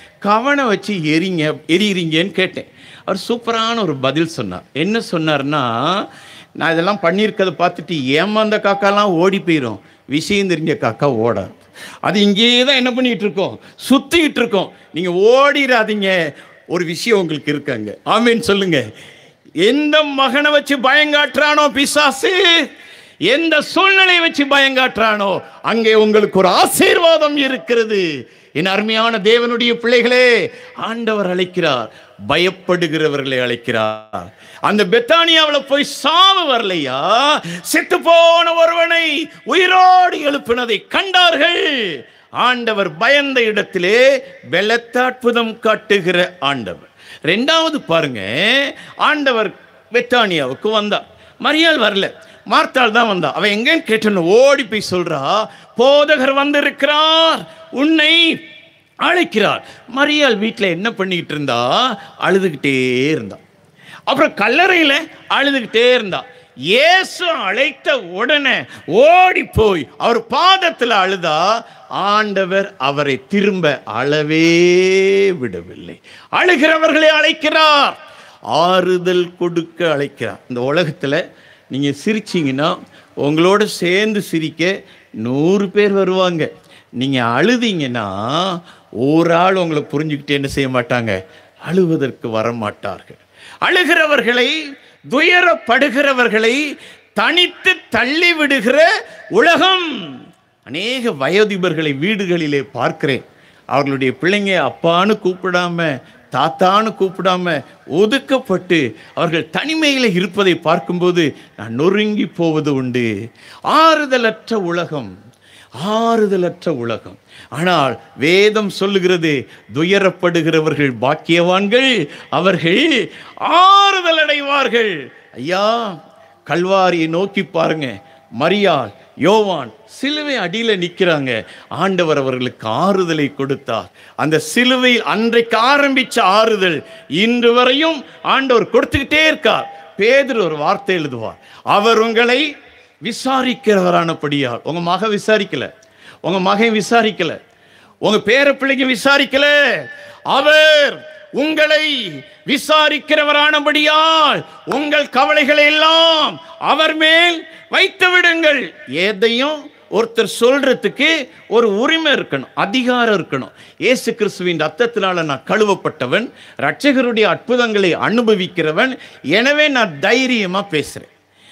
கவனம் வச்சு எரிங்க எரியுறீங்கன்னு கேட்டேன் அவர் சூப்பரான ஒரு பதில் சொன்னார் என்ன சொன்னார்னா நான் இதெல்லாம் பண்ணியிருக்கதை பார்த்துட்டு ஏமாந்த காக்காலாம் ஓடி போயிடும் விஷயம் தெரிஞ்ச காக்கா ஓடாது அது இங்கேயே தான் என்ன பண்ணிட்டு இருக்கோம் சுத்திக்கிட்டு இருக்கோம் நீங்க ஓடிடாதீங்க ஒரு விஷயம் உங்களுக்கு இருக்காங்க ஆமீன் சொல்லுங்க எந்த மகனை வச்சு பயங்காட்டுறானோ பிசாசு எந்த சூழ்நிலையை வச்சு பயங்காட்டுறானோ அங்கே உங்களுக்கு ஒரு ஆசீர்வாதம் இருக்கிறது என் அருமையான தேவனுடைய பிள்ளைகளே ஆண்டவர் அழைக்கிறார் பயப்படுகிறவர்களை அழைக்கிறார் அந்த பெத்தானியாவில் போய் சாவு வரலையா செத்து போன ஒருவனை உயிரோடு எழுப்பினதை கண்டார்கள் ஆண்டவர் பயந்த இடத்திலே பலத்த அற்புதம் காட்டுகிற ஆண்டவர் ரெண்டாவது பாருங்க ஆண்டவர் பெத்தானியாவுக்கு வந்தார் மரியாள் வரல மார்த்தாள் தான் வந்தா அவன் எங்கன்னு கேட்டணும் ஓடி போய் சொல்றா போதகர் வந்திருக்கிறார் உன்னை அழைக்கிறார் மரியாள் வீட்டில் என்ன பண்ணிக்கிட்டு இருந்தா அழுதுகிட்டே இருந்தா அப்புறம் கல்லறையில் அழுதுகிட்டே இருந்தா இயேசு அழைத்த உடனே ஓடி போய் அவர் பாதத்தில் அழுதா ஆண்டவர் அவரை திரும்ப அழவே விடவில்லை அழுகிறவர்களை அழைக்கிறார் ஆறுதல் கொடுக்க அழைக்கிறார் இந்த உலகத்தில் நீங்கள் சிரிச்சீங்கன்னா உங்களோட சேர்ந்து சிரிக்க நூறு பேர் வருவாங்க நீங்கள் அழுதீங்கன்னா ஒரு ஆள் உங்களை புரிஞ்சுக்கிட்டு என்ன செய்ய மாட்டாங்க அழுவதற்கு வர மாட்டார்கள் அழுகிறவர்களை துயரப்படுகிறவர்களை தனித்து தள்ளி விடுகிற உலகம் அநேக வயோதிபர்களை வீடுகளிலே பார்க்கிறேன் அவர்களுடைய பிள்ளைங்க அப்பான்னு கூப்பிடாம தாத்தான்னு கூப்பிடாம ஒதுக்கப்பட்டு அவர்கள் தனிமையில் இருப்பதை பார்க்கும்போது நான் நொறுங்கி போவது உண்டு ஆறுதலற்ற உலகம் ஆறுதலற்ற உலகம் ஆனால் வேதம் சொல்லுகிறது துயரப்படுகிறவர்கள் பாக்கியவான்கள் அவர்கள் ஆறுதல் அடைவார்கள் ஐயா கல்வாரியை நோக்கி பாருங்க மரியாள் யோவான் சிலுவை அடியில் நிற்கிறாங்க ஆண்டவர் அவர்களுக்கு ஆறுதலை கொடுத்தார் அந்த சிலுவையில் அன்றைக்கு ஆரம்பிச்ச ஆறுதல் இன்று வரையும் ஆண்டவர் கொடுத்துக்கிட்டே இருக்கார் பேதர் ஒரு வார்த்தை எழுதுவார் அவர் உங்களை விசாரிக்கிறவரானபடியால் உங்க மக விசாரிக்கல உங்க மகன் விசாரிக்கல உங்க பேர பிள்ளைங்க விசாரிக்கல அவர் உங்களை விசாரிக்கிறவரானபடியால் உங்கள் கவலைகளை எல்லாம் அவர் மேல் வைத்து விடுங்கள் எதையும் ஒருத்தர் சொல்றதுக்கு ஒரு உரிமை இருக்கணும் அதிகாரம் இருக்கணும் இயேசு கிறிஸ்துவின் ரத்தத்தினால நான் கழுவப்பட்டவன் ரட்சகருடைய அற்புதங்களை அனுபவிக்கிறவன் எனவே நான் தைரியமா பேசுறேன்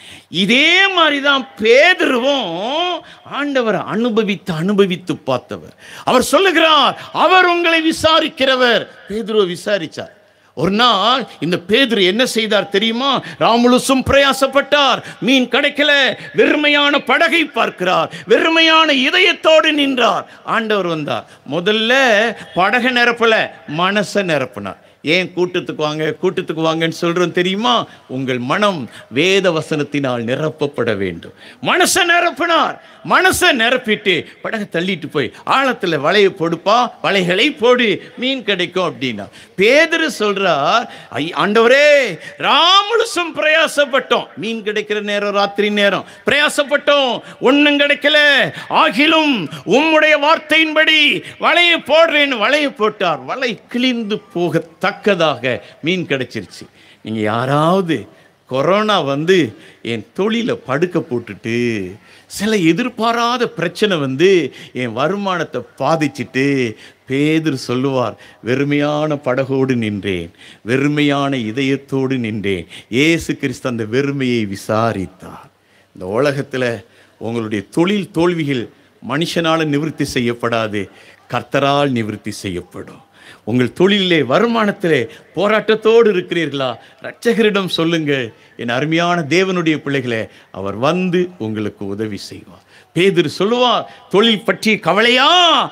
இதே மாதிரி தான் பேதுருவும் ஆண்டவரை அனுபவித்து அனுபவித்து பார்த்தவர் அவர் சொல்லுகிறார் அவர் உங்களை விசாரிக்கிறவர் பேதுருவை விசாரிச்சார் ஒரு நாள் இந்த பேதுரு என்ன செய்தார் தெரியுமா ராமுலுசும் பிரயாசப்பட்டார் மீன் கிடைக்கல வெறுமையான படகை பார்க்கிறார் வெறுமையான இதயத்தோடு நின்றார் ஆண்டவர் வந்தார் முதல்ல படகை நிரப்பல மனசை நிரப்பினார் ஏன் கூட்டத்துக்கு வாங்க கூட்டத்துக்கு வாங்கன்னு சொல்றோம் தெரியுமா உங்கள் மனம் வேத வசனத்தினால் நிரப்பப்பட வேண்டும் மனசை நிரப்பினார் மனசை நிரப்பிட்டு படகை தள்ளிட்டு போய் ஆழத்துல வலையை போடுப்பா வலைகளை போடு மீன் கிடைக்கும் அப்படின்னா பேதரு சொல்றார் ஐ ஆண்டவரே ராமுலுசும் பிரயாசப்பட்டோம் மீன் கிடைக்கிற நேரம் ராத்திரி நேரம் பிரயாசப்பட்டோம் ஒண்ணும் கிடைக்கல ஆகிலும் உம்முடைய வார்த்தையின்படி வலையை போடுறேன்னு வலையை போட்டார் வலை கிழிந்து போகத்தக்கதாக மீன் கிடைச்சிருச்சு நீங்க யாராவது கொரோனா வந்து என் தொழிலை படுக்க போட்டுட்டு சில எதிர்பாராத பிரச்சனை வந்து என் வருமானத்தை பாதிச்சிட்டு பேதர் சொல்லுவார் வெறுமையான படகோடு நின்றேன் வெறுமையான இதயத்தோடு நின்றேன் இயேசு கிறிஸ்து அந்த வெறுமையை விசாரித்தார் இந்த உலகத்தில் உங்களுடைய தொழில் தோல்விகள் மனுஷனால் நிவர்த்தி செய்யப்படாது கர்த்தரால் நிவர்த்தி செய்யப்படும் உங்கள் தொழிலிலே வருமானத்திலே போராட்டத்தோடு இருக்கிறீர்களா இரட்சகரிடம் சொல்லுங்க என் அருமையான தேவனுடைய பிள்ளைகளே அவர் வந்து உங்களுக்கு உதவி செய்வார் பேதுரு சொல்லுவார் தொழில் பற்றி கவலையா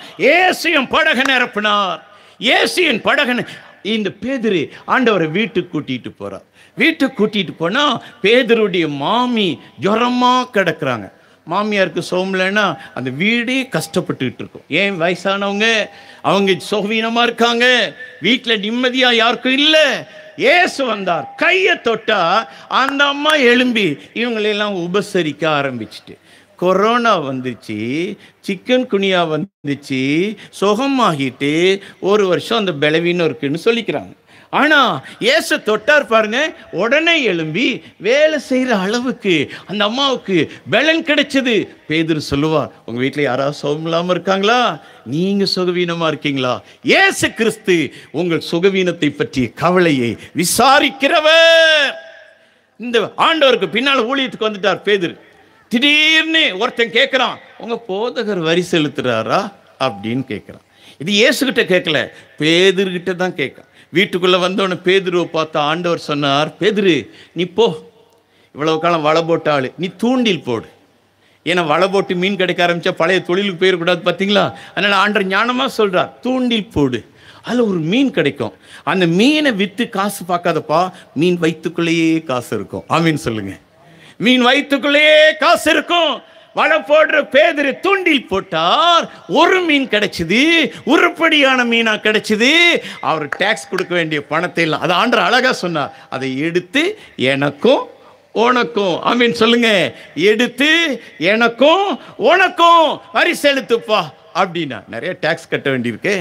ஏசியம் படக நிரப்பினார் ஏசியன் படகன் இந்த பேதுரு ஆண்டவரை வீட்டுக்கு கூட்டிட்டு போறார் வீட்டுக்கு கூட்டிட்டு போனா பேதுருடைய மாமி ஜுரமா கிடக்குறாங்க மாமியாருக்கு சோம்பலைன்னா அந்த வீடே கஷ்டப்பட்டுக்கிட்டு இருக்கும் ஏன் வயசானவங்க அவங்க சோகவீனமாக இருக்காங்க வீட்டில் நிம்மதியாக யாருக்கும் இல்லை ஏசு வந்தார் கையை தொட்டா அந்த அம்மா எழும்பி இவங்களெல்லாம் உபசரிக்க ஆரம்பிச்சிட்டு கொரோனா வந்துச்சு சிக்கன் குனியா வந்துச்சு சுகமாகிட்டு ஒரு வருஷம் அந்த பலவீனம் இருக்குன்னு சொல்லிக்கிறாங்க ஆனா ஏசு தொட்டார் பாருங்க உடனே எழும்பி வேலை செய்யற அளவுக்கு அந்த அம்மாவுக்கு பலன் கிடைச்சது பேதுரு சொல்லுவார் உங்க வீட்டில் யாராவது சுகம் இல்லாம இருக்காங்களா நீங்க சுகவீனமா இருக்கீங்களா ஏசு கிறிஸ்து உங்கள் சுகவீனத்தை பற்றிய கவலையை விசாரிக்கிறவர் இந்த ஆண்டவருக்கு பின்னால ஊழியத்துக்கு வந்துட்டார் பேதுரு திடீர்னு ஒருத்தன் கேட்குறான் உங்க போதகர் வரி செலுத்துறாரா அப்படின்னு கேட்குறான் இது இயேசுகிட்ட கேட்கல பேதுருகிட்ட தான் கேட்க வீட்டுக்குள்ள வந்தவொடனே பேதுருவை பார்த்த ஆண்டவர் சொன்னார் பேதுரு நீ போ இவ்வளவு காலம் வலை போட்ட ஆளு நீ தூண்டில் போடு ஏன்னா வலை போட்டு மீன் கிடைக்க ஆரம்பிச்சா பழைய தொழிலுக்கு போயிடக்கூடாது பார்த்தீங்களா அதனால ஆண்டர் ஞானமா சொல்றார் தூண்டில் போடு அதில் ஒரு மீன் கிடைக்கும் அந்த மீனை விற்று காசு பார்க்காதப்பா மீன் வயிற்றுக்குள்ளேயே காசு இருக்கும் ஆமீன் சொல்லுங்க மீன் வயிற்றுக்குள்ளேயே காசு இருக்கும் வலை போடுற பேதரு தூண்டில் போட்டார் ஒரு மீன் கிடைச்சது உருப்படியான மீனா கிடைச்சது அவர் டேக்ஸ் கொடுக்க வேண்டிய பணத்தை எல்லாம் அது ஆண்டர் அழகா சொன்னார் அதை எடுத்து எனக்கும் உனக்கும் ஆமீன் சொல்லுங்க எடுத்து எனக்கும் உனக்கும் வரி செலுத்துப்பா அப்படின்னா நிறைய டேக்ஸ் கட்ட வேண்டியிருக்கு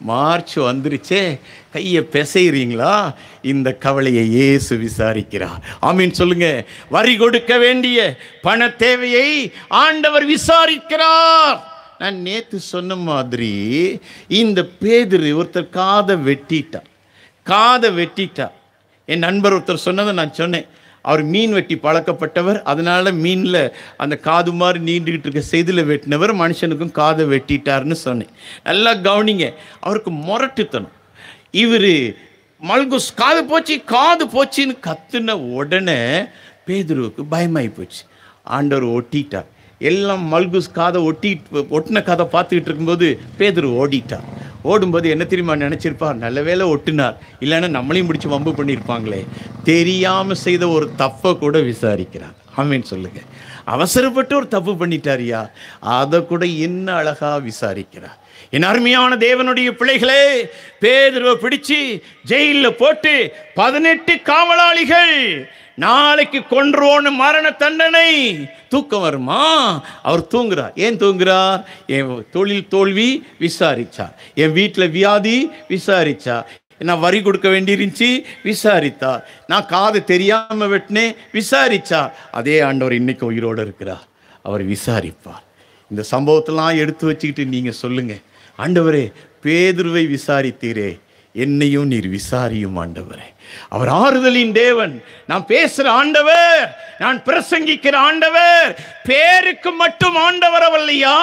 மார்ச் வந்துருச்சே கையை பிசைறீங்களா இந்த கவலையை இயேசு விசாரிக்கிறார் ஆமீன் சொல்லுங்க வரி கொடுக்க வேண்டிய பண தேவையை ஆண்டவர் விசாரிக்கிறார் நான் நேத்து சொன்ன மாதிரி இந்த பேதுரு ஒருத்தர் காதை வெட்டிட்டார் காதை வெட்டிட்டார் என் நண்பர் ஒருத்தர் சொன்னதை நான் சொன்னேன் அவர் மீன் வெட்டி பழக்கப்பட்டவர் அதனால மீனில் அந்த காது மாதிரி நீண்டுகிட்டு இருக்க செய்தியில் வெட்டினவர் மனுஷனுக்கும் காதை வெட்டிட்டார்னு சொன்னேன் நல்லா கவனிங்க அவருக்கு முரட்டுத்தனம் இவர் மல்குஸ் காது போச்சு காது போச்சுன்னு கத்துன உடனே பேதுருவுக்கு பயமாகி போச்சு ஆண்டவர் ஒட்டிட்டார் எல்லாம் மல்குஸ் காதை ஒட்டி ஒட்டின கதை பார்த்துக்கிட்டு இருக்கும்போது பேதுரு ஓடிட்டார் ஓடும்போது என்ன தெரியுமா நினச்சிருப்பார் நல்ல வேளை ஒட்டினார் இல்லைன்னா நம்மளையும் பிடிச்சி வம்பு பண்ணியிருப்பாங்களே தெரியாமல் செய்த ஒரு தப்பை கூட விசாரிக்கிறார் ஆமீன் சொல்லுங்க அவசரப்பட்டு ஒரு தப்பு பண்ணிட்டாரியா அதை கூட என்ன அழகா விசாரிக்கிறார் என் அருமையான தேவனுடைய பிள்ளைகளே பேதுருவை பிடிச்சு ஜெயிலில் போட்டு பதினெட்டு காவலாளிகள் நாளைக்கு கொன்றுவோன்னு மரண தண்டனை தூக்கம் வருமா அவர் தூங்குறார் ஏன் தூங்குறார் என் தொழில் தோல்வி விசாரிச்சார் என் வீட்டில் வியாதி விசாரிச்சார் நான் வரி கொடுக்க வேண்டியிருந்துச்சு விசாரித்தார் நான் காது தெரியாம வெட்டினேன் விசாரிச்சார் அதே ஆண்டவர் இன்னைக்கு உயிரோடு இருக்கிறார் அவர் விசாரிப்பார் இந்த சம்பவத்தெல்லாம் எடுத்து வச்சுக்கிட்டு நீங்க சொல்லுங்க ஆண்டவரே பேதுருவை விசாரித்தீரே என்னையும் நீர் விசாரியும் ஆண்டவரே அவர் ஆறுதலின் தேவன் நான் பேசுற ஆண்டவர் நான் பிரசங்கிக்கிற ஆண்டவர் பேருக்கு மட்டும் ஆண்டவர் அவல்லையா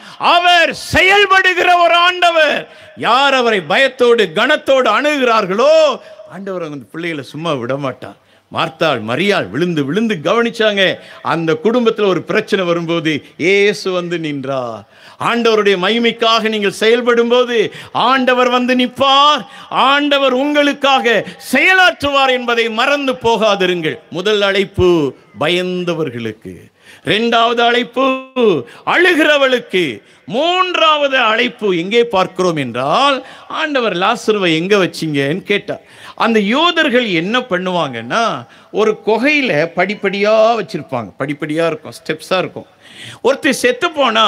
அவர் செயல்படுகிற ஒரு ஆண்டவர் யார் அவரை பயத்தோடு கனத்தோடு அணுகிறார்களோ ஆண்டவர் அந்த பிள்ளைகளை சும்மா விட மாட்டார் மார்த்தாள் மரியாள் விழுந்து விழுந்து கவனிச்சாங்க அந்த குடும்பத்தில் ஒரு பிரச்சனை வரும்போது இயேசு வந்து நின்றார் ஆண்டவருடைய மகிமைக்காக நீங்கள் செயல்படும் போது ஆண்டவர் வந்து நிற்பார் ஆண்டவர் உங்களுக்காக செயலாற்றுவார் என்பதை மறந்து போகாதிருங்கள் முதல் அழைப்பு பயந்தவர்களுக்கு இரண்டாவது அழைப்பு அழுகிறவளுக்கு மூன்றாவது அழைப்பு எங்கே பார்க்கிறோம் என்றால் ஆண்டவர் லாசருவை எங்க வச்சீங்கன்னு கேட்டார் அந்த யூதர்கள் என்ன பண்ணுவாங்கன்னா ஒரு குகையில படிப்படியா வச்சிருப்பாங்க படிப்படியா இருக்கும் ஸ்டெப்ஸா இருக்கும் ஒருத்தர் செத்து போனா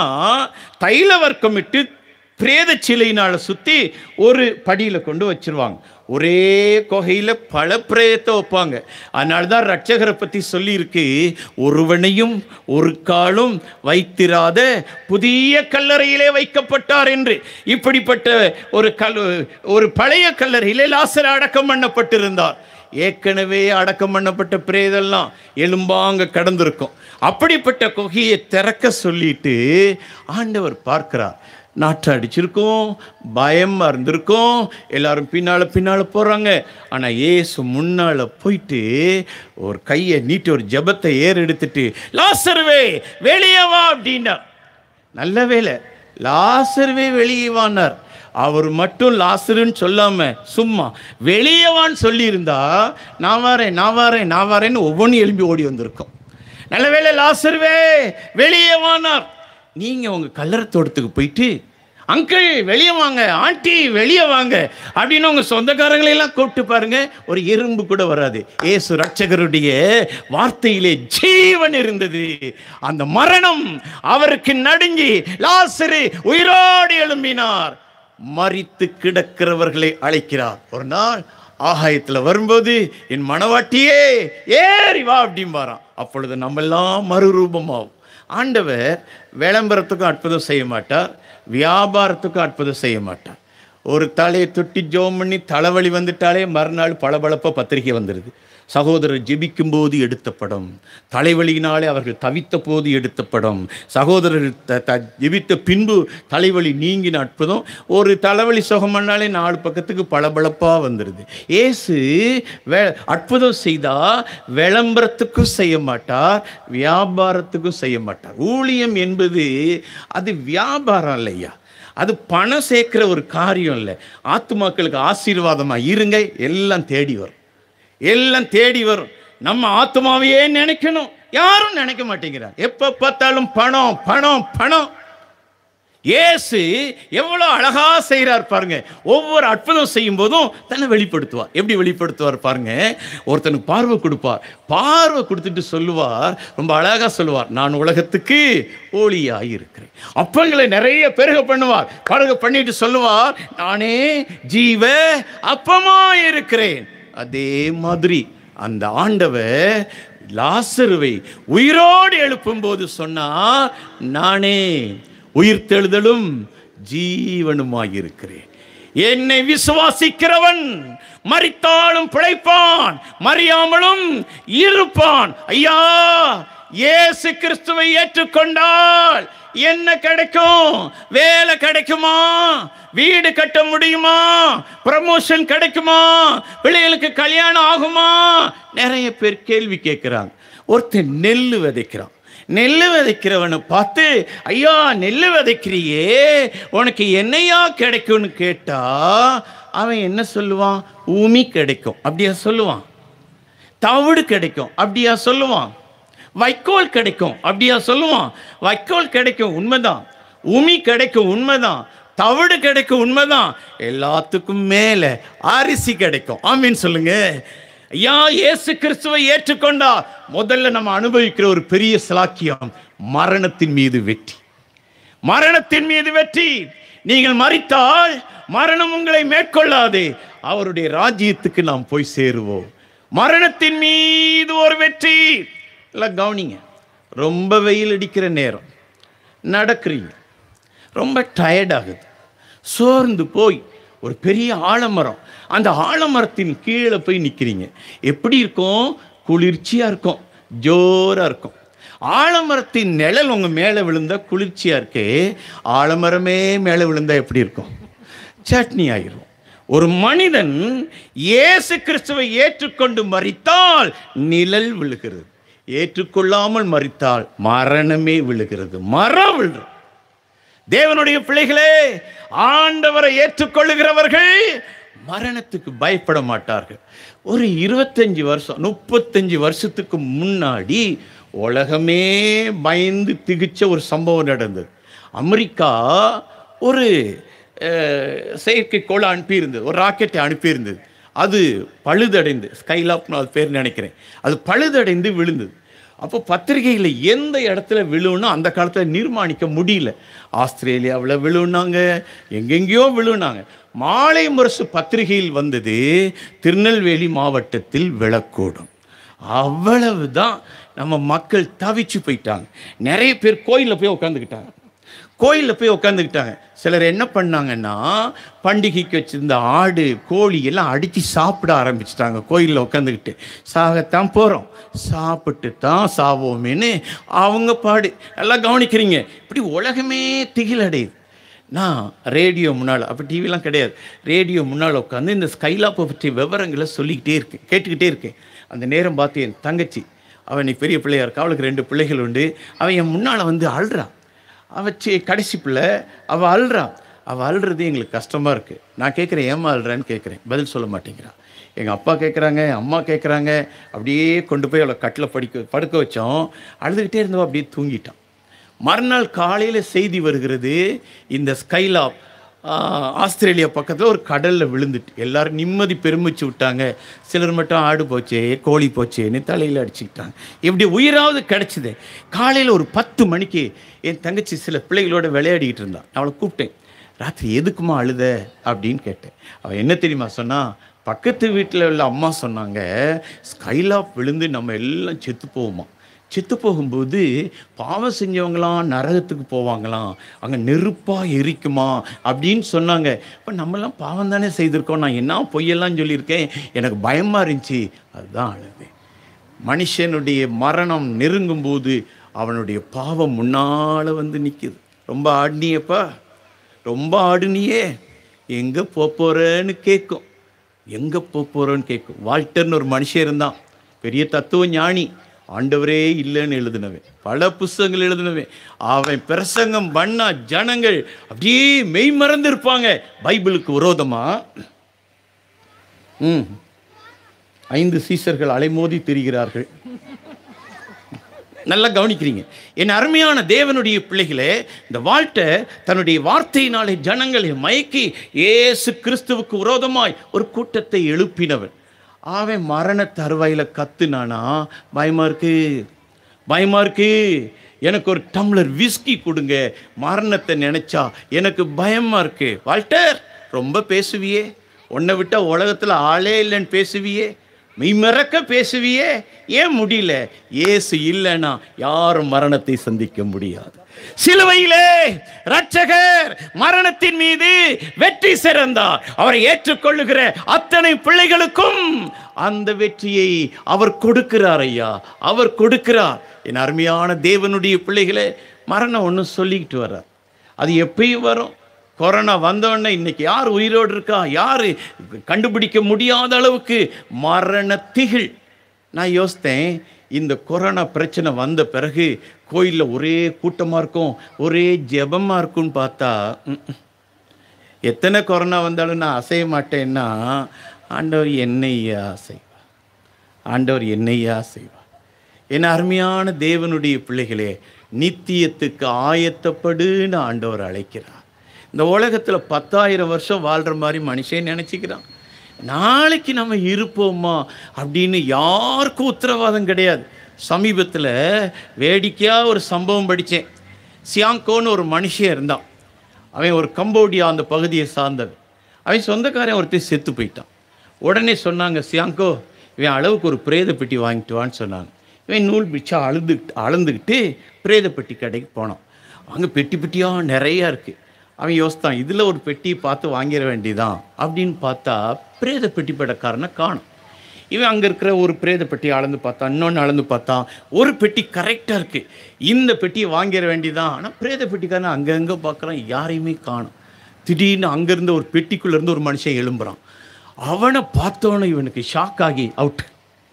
தைல வர்க்கம் இட்டு பிரேத சிலையினால சுத்தி ஒரு படியில கொண்டு வச்சிருவாங்க ஒரே குகையில பல பிரேதத்தை வைப்பாங்க அதனால தான் ரட்சகரை பத்தி சொல்லியிருக்கு ஒருவனையும் ஒரு காலும் வைத்திராத புதிய கல்லறையிலே வைக்கப்பட்டார் என்று இப்படிப்பட்ட ஒரு கல் ஒரு பழைய கல்லறையிலே லாசர் அடக்கம் பண்ணப்பட்டிருந்தார் ஏற்கனவே அடக்கம் பண்ணப்பட்ட பிரேதெல்லாம் எலும்பாங்க கடந்திருக்கும் அப்படிப்பட்ட குகையை திறக்க சொல்லிட்டு ஆண்டவர் பார்க்கிறார் நாற்று அடிச்சிருக்கும் பயமா இருந்திருக்கும் எல்லாரும் பின்னால பின்னால போறாங்க ஆனா இயேசு முன்னால போயிட்டு ஒரு கையை நீட்டி ஒரு ஜெபத்தை ஏறெடுத்துட்டு லாசருவே வெளியே வா அப்படின்னார் நல்ல வேலை லாசருவே வெளியே வானார் அவர் மட்டும் லாசருன்னு சொல்லாம சும்மா வெளியவான்னு சொல்லியிருந்தா நான் வரேன் நான் வரேன் நான் வரேன்னு ஒவ்வொன்றும் எழும்பி ஓடி வந்திருக்கும் நல்ல வேளை லாசருவே வெளியே வானார் நீங்க உங்க கல்லறை தோட்டத்துக்கு போயிட்டு அங்கிள் வெளியே வாங்க ஆண்டி வெளியே வாங்க அப்படின்னு உங்க சொந்தக்காரங்களை எல்லாம் கூப்பிட்டு பாருங்க ஒரு எறும்பு கூட வராது ஏசு ரட்சகருடைய வார்த்தையிலே ஜீவன் இருந்தது அந்த மரணம் அவருக்கு நடுங்கி லாசரு உயிரோடு எழும்பினார் மரித்து கிடக்கிறவர்களை அழைக்கிறார் ஒரு நாள் ஆகாயத்துல வரும்போது என் மனவாட்டியே ஏறி வா அப்படிம்பாராம் அப்பொழுது நம்ம எல்லாம் மறுரூபமாகும் ஆண்டவர் விளம்பரத்துக்கும் அற்புதம் செய்ய மாட்டார் வியாபாரத்துக்கும் அற்புதம் செய்ய மாட்டார் ஒரு தலையை தொட்டி ஜோம் பண்ணி தலைவலி வந்துட்டாலே மறுநாள் பளபளப்பா பத்திரிக்கை வந்துடுது சகோதரர் ஜெபிக்கும் போது எடுத்த படம் தலைவலியினாலே அவர்கள் தவித்த போது எடுத்த படம் சகோதரர்கள் த த ஜெபித்த பின்பு தலைவலி நீங்கின அற்புதம் ஒரு தலைவலி சுகம்னாலே நாலு பக்கத்துக்கு பளபளப்பாக வந்துடுது ஏசு வே அற்புதம் செய்தா விளம்பரத்துக்கும் செய்ய மாட்டார் வியாபாரத்துக்கும் செய்ய மாட்டார் ஊழியம் என்பது அது வியாபாரம் இல்லையா அது பணம் சேர்க்கிற ஒரு காரியம் இல்லை ஆத்துமாக்களுக்கு ஆசீர்வாதமா இருங்க எல்லாம் தேடி வரும் எல்லாம் தேடி வரும் நம்ம ஆத்மாவையே நினைக்கணும் யாரும் நினைக்க மாட்டேங்கிறார் எப்ப பார்த்தாலும் பணம் பணம் பணம் இயேசு எவ்வளவு அழகா செய்கிறார் பாருங்க ஒவ்வொரு அற்புதம் செய்யும் போதும் தன்னை வெளிப்படுத்துவார் எப்படி வெளிப்படுத்துவார் பாருங்க ஒருத்தனுக்கு பார்வை கொடுப்பார் பார்வை கொடுத்துட்டு சொல்லுவார் ரொம்ப அழகா சொல்லுவார் நான் உலகத்துக்கு ஒளியாய் இருக்கிறேன் அப்பங்களை நிறைய பெருக பண்ணுவார் பருக பண்ணிட்டு சொல்லுவார் நானே ஜீவ அப்பமா இருக்கிறேன் அதே மாதிரி அந்த ஆண்டவர் லாசருவை உயிரோடு எழுப்பும்போது சொன்னார் நானே உயிர்த்தெழுதலும் ஜீவனுமாயிருக்கிறேன் என்னை விசுவாசிக்கிறவன் மரித்தாலும் பிழைப்பான் மறியாமலும் இருப்பான் ஐயா இயேசு கிறிஸ்துவை ஏற்றுக்கொண்டால் என்ன கிடைக்கும் வேலை கிடைக்குமா வீடு கட்ட முடியுமா ப்ரமோஷன் கிடைக்குமா பிள்ளைகளுக்கு கல்யாணம் ஆகுமா நிறைய பேர் கேள்வி கேட்கிறாங்க ஒருத்தன் நெல் விதைக்கிறான் நெல் விதைக்கிறவனை பார்த்து ஐயா நெல் விதைக்கிறியே உனக்கு என்னையா கிடைக்கும்னு கேட்டா அவன் என்ன சொல்லுவான் ஊமி கிடைக்கும் அப்படியா சொல்லுவான் தவிடு கிடைக்கும் அப்படியா சொல்லுவான் வைக்கோல் கிடைக்கும் அப்படியா சொல்லுவான் வைக்கோல் கிடைக்கும் உண்மைதான் உமி கிடைக்கும் உண்மைதான் தவிடு கிடைக்கும் உண்மைதான் எல்லாத்துக்கும் மேல அரிசி கிடைக்கும் ஆமீன் சொல்லுங்க ஐயா இயேசு கிறிஸ்துவை ஏற்றுக்கொண்டா முதல்ல நம்ம அனுபவிக்கிற ஒரு பெரிய சலாக்கியம் மரணத்தின் மீது வெற்றி மரணத்தின் மீது வெற்றி நீங்கள் மறித்தால் மரணம் உங்களை மேற்கொள்ளாது அவருடைய ராஜ்யத்துக்கு நாம் போய் சேருவோம் மரணத்தின் மீது ஒரு வெற்றி எல்லாம் கவனிங்க ரொம்ப வெயில் அடிக்கிற நேரம் நடக்கிறீங்க ரொம்ப டயர்ட் ஆகுது சோர்ந்து போய் ஒரு பெரிய ஆலமரம் அந்த ஆலமரத்தின் கீழே போய் நிற்கிறீங்க எப்படி இருக்கும் குளிர்ச்சியாக இருக்கும் ஜோராக இருக்கும் ஆலமரத்தின் நிழல் உங்கள் மேலே விழுந்தா குளிர்ச்சியாக இருக்கே ஆலமரமே மேலே விழுந்தா எப்படி இருக்கும் சட்னி ஆயிரும் ஒரு மனிதன் இயேசு கிறிஸ்துவை ஏற்றுக்கொண்டு மறித்தால் நிழல் விழுகிறது ஏற்றுக்கொள்ளாமல் மறித்தால் மரணமே விழுகிறது மரம் விழுகிறது தேவனுடைய பிள்ளைகளே ஆண்டவரை ஏற்றுக்கொள்ளுகிறவர்கள் மரணத்துக்கு பயப்பட மாட்டார்கள் ஒரு இருபத்தஞ்சு வருஷம் முப்பத்தஞ்சு வருஷத்துக்கு முன்னாடி உலகமே பயந்து திகிச்ச ஒரு சம்பவம் நடந்தது அமெரிக்கா ஒரு அஹ், செயற்கைக்கோளை அனுப்பியிருந்தது ஒரு ராக்கெட்டை அனுப்பியிருந்தது அது பழுதடைந்து ஸ்கைலாப்னு அது பேர் நினைக்கிறேன் அது பழுதடைந்து விழுந்தது அப்போ பத்திரிகையில் எந்த இடத்துல விழுவுன்னு அந்த காலத்தில் நிர்மாணிக்க முடியல ஆஸ்திரேலியாவில் விழுவுனாங்க எங்கெங்கேயோ விழுவுனாங்க மாலை முரசு பத்திரிகையில் வந்தது திருநெல்வேலி மாவட்டத்தில் விழக்கூடும் அவ்வளவுதான் நம்ம மக்கள் தவிச்சு போயிட்டாங்க நிறைய பேர் கோயிலில் போய் உட்காந்துக்கிட்டாங்க கோயிலில் போய் உட்காந்துக்கிட்டாங்க சிலர் என்ன பண்ணாங்கன்னா பண்டிகைக்கு வச்சிருந்த ஆடு கோழி எல்லாம் அடித்து சாப்பிட ஆரம்பிச்சிட்டாங்க கோயிலில் உட்காந்துக்கிட்டு சாகத்தான் போகிறோம் சாப்பிட்டு தான் சாவோமேன்னு அவங்க பாடு எல்லாம் கவனிக்கிறீங்க இப்படி உலகமே திகிலடையுது நான் ரேடியோ முன்னால் அப்போ டிவிலாம் கிடையாது ரேடியோ முன்னால் உட்காந்து இந்த ஸ்கைலாப்பை பற்றி விவரங்களை சொல்லிக்கிட்டே இருக்கேன் கேட்டுக்கிட்டே இருக்கேன் அந்த நேரம் பார்த்து என் தங்கச்சி அவன் இன்னைக்கு பெரிய பிள்ளையா இருக்கா அவளுக்கு ரெண்டு பிள்ளைகள் உண்டு அவன் என் முன்னால் வந்து அழுறான் அவள் சி கடைசி பிள்ளை அவள் அழுறான் அவள் அழுறது எங்களுக்கு கஷ்டமாக இருக்குது நான் கேட்குறேன் ஏமா அழுறான்னு கேட்குறேன் பதில் சொல்ல மாட்டேங்கிறான் எங்கள் அப்பா கேட்குறாங்க அம்மா கேட்குறாங்க அப்படியே கொண்டு போய் அவளை கட்டில் படிக்க படுக்க வச்சோம் அழுதுகிட்டே இருந்தவ அப்படியே தூங்கிட்டான் மறுநாள் காலையில் செய்தி வருகிறது இந்த ஸ்கைலாப் ஆஹ், ஆஸ்திரேலியா பக்கத்தில் ஒரு கடலில் விழுந்துட்டு எல்லாரும் நிம்மதி பெருமிச்சு விட்டாங்க சிலர் மட்டும் ஆடு போச்சே கோழி போச்சேன்னு தலையில் அடிச்சுக்கிட்டாங்க இப்படி உயிராவது கிடச்சிது காலையில் ஒரு பத்து மணிக்கு என் தங்கச்சி சில பிள்ளைகளோட விளையாடிக்கிட்டு இருந்தான் அவளை கூப்பிட்டேன் ராத்திரி எதுக்குமா அழுத அப்படின்னு கேட்டேன் அவள் என்ன தெரியுமா சொன்னா பக்கத்து வீட்டில் உள்ள அம்மா சொன்னாங்க ஸ்கைலாப் விழுந்து நம்ம எல்லாம் செத்து போவோமா செத்து போகும்போது பாவம் செஞ்சவங்களாம் நரகத்துக்கு போவாங்களாம் அங்கே நெருப்பாக எரிக்குமா அப்படின்னு சொன்னாங்க இப்போ நம்மலாம் பாவம் தானே செய்திருக்கோம் நான் என்ன பொய்யெல்லாம் சொல்லியிருக்கேன் எனக்கு பயமாக இருந்துச்சு அதுதான் அழுது மனுஷனுடைய மரணம் நெருங்கும் போது அவனுடைய பாவம் முன்னால் வந்து நிற்குது ரொம்ப ஆடினியப்பா ரொம்ப ஆடுனியே எங்கே போகிறேன்னு கேட்கும் எங்கே போகிறோன்னு கேட்கும் வால்டர்னு ஒரு மனுஷன் இருந்தான் பெரிய தத்துவ ஞானி ஆண்டவரே இல்லைன்னு எழுதினவன் பல புஸ்தகங்கள் எழுதினவன் அவன் பிரசங்கம் பண்ணா ஜனங்கள் அப்படியே மெய் மறந்து இருப்பாங்க பைபிளுக்கு விரோதமா ம் ஐந்து சீசர்கள் அலைமோதி திரிகிறார்கள் நல்லா கவனிக்கிறீங்க என் அருமையான தேவனுடைய பிள்ளைகளே இந்த வாழ்ட்டை தன்னுடைய வார்த்தையினாலே ஜனங்களை மயக்கி இயேசு கிறிஸ்துவுக்கு விரோதமாய் ஒரு கூட்டத்தை எழுப்பினவன் அவன் மரண தருவாயில் கத்துனானா பயமா இருக்கு பயமா இருக்கு எனக்கு ஒரு டம்ளர் விஸ்கி கொடுங்க மரணத்தை நினைச்சா எனக்கு பயமா இருக்கு வால்டர் ரொம்ப பேசுவியே உன்னை விட்டா உலகத்தில் ஆளே இல்லைன்னு பேசுவியே மெய்மறக்க பேசுவியே ஏன் முடியல இயேசு இல்லைன்னா யாரும் மரணத்தை சந்திக்க முடியாது சிலுவையிலே ரட்சகர் மரணத்தின் மீது வெற்றி சிறந்தார் அவரை ஏற்றுக்கொள்ளுகிற அத்தனை பிள்ளைகளுக்கும் அந்த வெற்றியை அவர் கொடுக்கிறார் ஐயா அவர் கொடுக்கிறார் என் அருமையான தேவனுடைய பிள்ளைகளே மரணம் ஒன்று சொல்லிக்கிட்டு வர்றார் அது எப்பயும் வரும் கொரோனா வந்தோடனே இன்னைக்கு யார் உயிரோடு இருக்கா யார் கண்டுபிடிக்க முடியாத அளவுக்கு மரண திகில் நான் யோசித்தேன் இந்த கொரோனா பிரச்சனை வந்த பிறகு கோயிலில் ஒரே கூட்டமாக இருக்கும் ஒரே ஜெபமாக இருக்கும்னு பார்த்தா ம், ம். எத்தனை கொரோனா வந்தாலும் நான் அசைய மாட்டேன்னா ஆண்டவர் என்னையா செய்வார் ஆண்டவர் என்னையா செய்வார் என் அருமையான தேவனுடைய பிள்ளைகளே நித்தியத்துக்கு ஆயத்தப்படுன்னு ஆண்டவர் அழைக்கிறார் இந்த உலகத்தில் பத்தாயிரம் வருஷம் வாழ்கிற மாதிரி மனுஷன் நினச்சிக்கிறான் நாளைக்கு நம்ம இருப்போமா அப்படின்னு யாருக்கும் உத்தரவாதம் கிடையாது சமீபத்தில் வேடிக்கையாக ஒரு சம்பவம் படித்தேன் சியாங்கோன்னு ஒரு மனுஷன் இருந்தான் அவன் ஒரு கம்போடியா அந்த பகுதியை சார்ந்தவன் அவன் சொந்தக்காரன் ஒருத்தர் செத்து போயிட்டான் உடனே சொன்னாங்க சியாங்கோ இவன் அளவுக்கு ஒரு பிரேத பெட்டி வாங்கிட்டு வான்னு சொன்னாங்க இவன் நூல் பிச்சா அழுது அளந்துக்கிட்டு பிரேத பெட்டி கடைக்கு போனான் அங்கே பெட்டி பெட்டியாக நிறையா இருக்குது அவன் யோசித்தான் இதில் ஒரு பெட்டியை பார்த்து வாங்கிட வேண்டியதான் அப்படின்னு பார்த்தா பிரேத பெட்டி படக்காரனை காணும் இவன் அங்கே இருக்கிற ஒரு பிரேத பெட்டியை அளந்து பார்த்தான் இன்னொன்று அளந்து பார்த்தான் ஒரு பெட்டி கரெக்டாக இருக்குது இந்த பெட்டியை வாங்கிட வேண்டியதான் ஆனால் பிரேத பெட்டிக்காரன் அங்கங்கே பார்க்குறான் யாரையுமே காணும் திடீர்னு அங்கேருந்து ஒரு பெட்டிக்குள்ள இருந்து ஒரு மனுஷன் எழும்புறான் அவனை பார்த்தோன்னே இவனுக்கு ஷாக் ஆகி அவுட்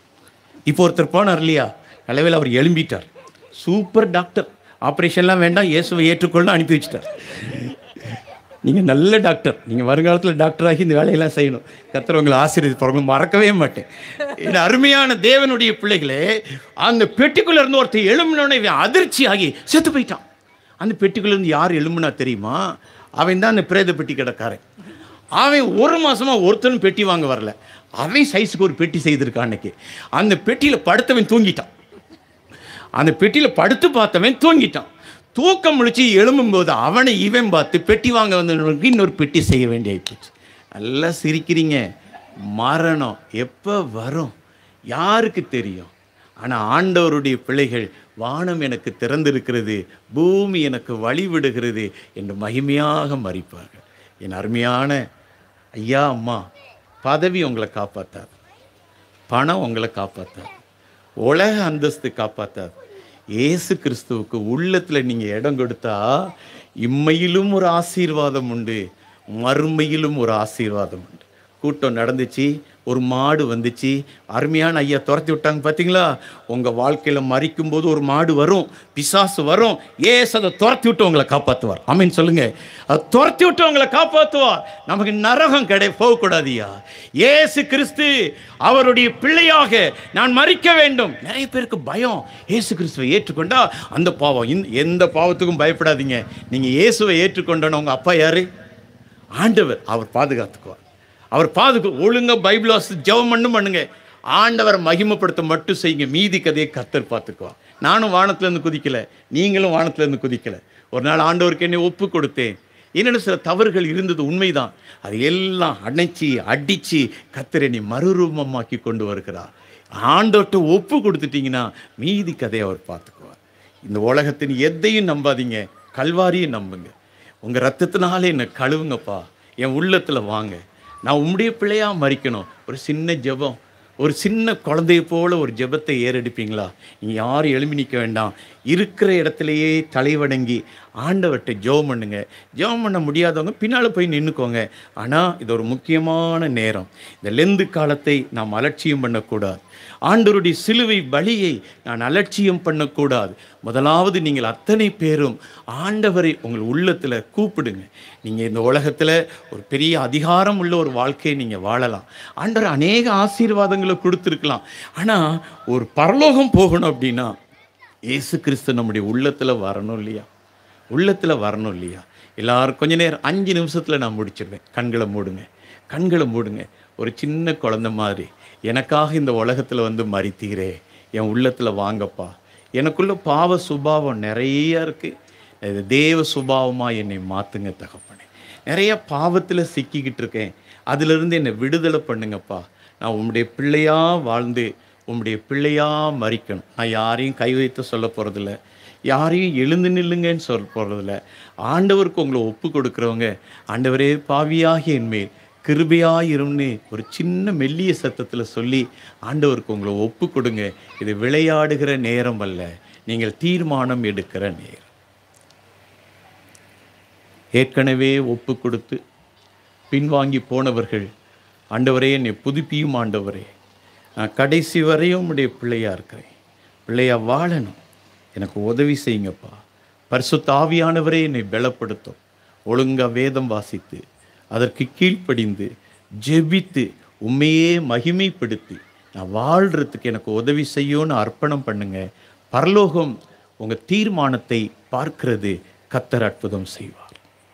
இப்போ ஒருத்தர் போனார் இல்லையா நல்லவேளை அவர் எழும்பிட்டார் சூப்பர் டாக்டர் ஆப்ரேஷன்லாம் வேண்டாம் இயேசுவை ஏற்றுக்கொள்ள அனுப்பி வச்சிட்டார் நீங்கள் நல்ல டாக்டர் நீங்கள் வருங்காலத்தில் டாக்டராகி இந்த வேலையெல்லாம் செய்யணும் கர்த்தர் உங்களை ஆசீர்வதிப்பாங்க மறக்கவே மாட்டேன் இது அருமையான தேவனுடைய பிள்ளைகளே அந்த பெட்டிக்குள்ள இருந்து ஒருத்தர் எழும்பினோடனே இவன் அதிர்ச்சி ஆகி செத்து போயிட்டான் அந்த பெட்டிக்குள்ள இருந்து யார் எழும்புனா தெரியுமா அவன் தான் அந்த பிரேத பெட்டி கிடக்காரன் அவன் ஒரு மாசமா ஒருத்தனும் பெட்டி வாங்க வரல அவன் சைஸுக்கு ஒரு பெட்டி செய்திருக்கான் அன்னைக்கு அந்த பெட்டியில் படுத்தவன் தூங்கிட்டான் அந்த பெட்டியில் படுத்து பார்த்தவன் தூங்கிட்டான் தூக்கம் முழிச்சு எழும்பும்போது அவனை இவன் பார்த்து பெட்டி வாங்க வந்தவனுக்கு இன்னொரு பெட்டி செய்ய வேண்டியாயிப்போச்சு நல்லா சிரிக்கிறீங்க மரணம் எப்போ வரும் யாருக்கு தெரியும் ஆனால் ஆண்டவருடைய பிள்ளைகள் வானம் எனக்கு திறந்திருக்கிறது பூமி எனக்கு வழிவிடுகிறது என்று மகிமையாக மறிப்பார்கள் என் அருமையான ஐயா அம்மா பதவி உங்களை காப்பாற்றாது பணம் உங்களை காப்பாற்றாது உலக அந்தஸ்து காப்பாற்றாது இயேசு கிறிஸ்துவுக்கு உள்ளத்தில் நீங்கள் இடம் கொடுத்தா இம்மையிலும் ஒரு ஆசீர்வாதம் உண்டு மறுமையிலும் ஒரு ஆசீர்வாதம் உண்டு கூட்டம் நடந்துச்சு ஒரு மாடு வந்துச்சு அருமையான ஐயா துரத்தி விட்டாங்க பார்த்தீங்களா உங்கள் வாழ்க்கையில் மறிக்கும் போது ஒரு மாடு வரும் பிசாசு வரும் ஏசு அதை துரத்தி விட்டு உங்களை காப்பாற்றுவார் ஆமீன் சொல்லுங்க அதை துரத்தி விட்டு உங்களை காப்பாற்றுவார் நமக்கு நரகம் கடை போகக்கூடாதியா ஏசு கிறிஸ்து அவருடைய பிள்ளையாக நான் மறிக்க வேண்டும் நிறைய பேருக்கு பயம் ஏசு கிறிஸ்துவை ஏற்றுக்கொண்டா அந்த பாவம் இந்த எந்த பாவத்துக்கும் பயப்படாதீங்க நீங்கள் இயேசுவை ஏற்றுக்கொண்டோன்னு உங்கள் அப்பா யாரு ஆண்டவர் அவர் பாதுகாத்துக்குவார் அவர் பாதுகா ஒழுங்கா பைபிள் வாசி ஜெபம் பண்ணும் பண்ணுங்க ஆண்டவரை மகிமைப்படுத்த மட்டும் செய்யுங்க மீதி கதையை கர்த்தர் பார்த்துக்குவா நானும் வானத்துலேருந்து குதிக்கல நீங்களும் வானத்துலேருந்து குதிக்கல ஒரு நாள் ஆண்டவருக்கு என்னை ஒப்பு கொடுத்தேன் என்னென்ன சில தவறுகள் இருந்தது உண்மைதான் அது எல்லாம் அணைச்சி அடித்து கர்த்தர் என்னை மறுரூபமாக்கி கொண்டு வருகிறார் ஆண்டவர்கிட்ட ஒப்பு கொடுத்துட்டீங்கன்னா மீதி கதையை அவர் பார்த்துக்குவார் இந்த உலகத்தின் எதையும் நம்பாதீங்க கல்வாரியும் நம்புங்க உங்கள் ரத்தத்தினாலே என்னை கழுவுங்கப்பா என் உள்ளத்தில் வாங்க நான் உம்முடைய பிள்ளையாக மறிக்கணும் ஒரு சின்ன ஜெபம் ஒரு சின்ன குழந்தைய போல ஒரு ஜெபத்தை ஏறெடுப்பீங்களா நீங்கள் யாரும் எழுப்பி நிற்க வேண்டாம் இருக்கிற இடத்துலையே தலைவணங்கி ஆண்டவர்கிட்ட ஜெபம் பண்ணுங்க ஜெபம் பண்ண முடியாதவங்க பின்னால் போய் நின்றுக்கோங்க ஆனால் இது ஒரு முக்கியமான நேரம் இந்த லெந்து காலத்தை நாம் அலட்சியம் பண்ணக்கூடாது ஆண்டவருடைய சிலுவை பலியை நான் அலட்சியம் பண்ணக்கூடாது முதலாவது நீங்கள் அத்தனை பேரும் ஆண்டவரை உங்கள் உள்ளத்தில் கூப்பிடுங்க நீங்கள் இந்த உலகத்தில் ஒரு பெரிய அதிகாரம் உள்ள ஒரு வாழ்க்கையை நீங்கள் வாழலாம் ஆண்டவர் அநேக ஆசீர்வாதங்களை கொடுத்துருக்கலாம் ஆனால் ஒரு பரலோகம் போகணும் அப்படின்னா இயேசு கிறிஸ்து நம்முடைய உள்ளத்துல வரணும் இல்லையா உள்ளத்துல வரணும் இல்லையா எல்லாரும் கொஞ்ச நேரம் அஞ்சு நிமிஷத்துல நான் முடிச்சிருவேன் கண்களை மூடுங்க கண்களை மூடுங்க ஒரு சின்ன குழந்தை மாதிரி எனக்காக இந்த உலகத்துல வந்து மறித்தீரே என் உள்ளத்துல வாங்கப்பா எனக்குள்ள பாவ சுபாவம் நிறைய இருக்கு இது தேவ சுபாவமா என்னை மாத்துங்க தகப்பனே நிறைய பாவத்துல சிக்கிக்கிட்டு இருக்கேன் அதிலிருந்து என்னை விடுதலை பண்ணுங்கப்பா நான் உம்முடைய பிள்ளையா வாழ்ந்து உம்முடைய பிள்ளையா மறிக்கணும் நான் யாரையும் கை வைத்து சொல்ல போறதில்ல யாரையும் எழுந்து நில்லுங்கன்னு சொல்ல போறதில்ல ஆண்டவருக்கு உங்களை ஒப்பு கொடுக்குறவங்க ஆண்டவரே பாவியாகி என்மேல் கிருபையாயிரும்னு ஒரு சின்ன மெல்லிய சத்தத்துல சொல்லி ஆண்டவருக்கு உங்களை ஒப்பு கொடுங்க இது விளையாடுகிற நேரம் அல்ல நீங்கள் தீர்மானம் எடுக்கிற நேரம் ஏற்கனவே ஒப்பு கொடுத்து பின்வாங்கி போனவர்கள் ஆண்டவரே என்னை புதுப்பியும் ஆண்டவரே நான் கடைசி வரையும் உடைய பிள்ளையா இருக்கிறேன் பிள்ளையா வாழணும் எனக்கு உதவி செய்யுங்கப்பா பரிசுத்த ஆவியானவரே என்னை பலப்படுத்தும் ஒழுங்கா வேதம் வாசித்து அதற்கு கீழ்ப்படிந்து ஜெபித்து உண்மையே மகிமைப்படுத்தி நான் வாழ்றதுக்கு எனக்கு உதவி செய்யும்னு அர்ப்பணம் பண்ணுங்க பரலோகம் உங்க தீர்மானத்தை பார்க்கிறது கத்தர் அற்புதம் செய்வார்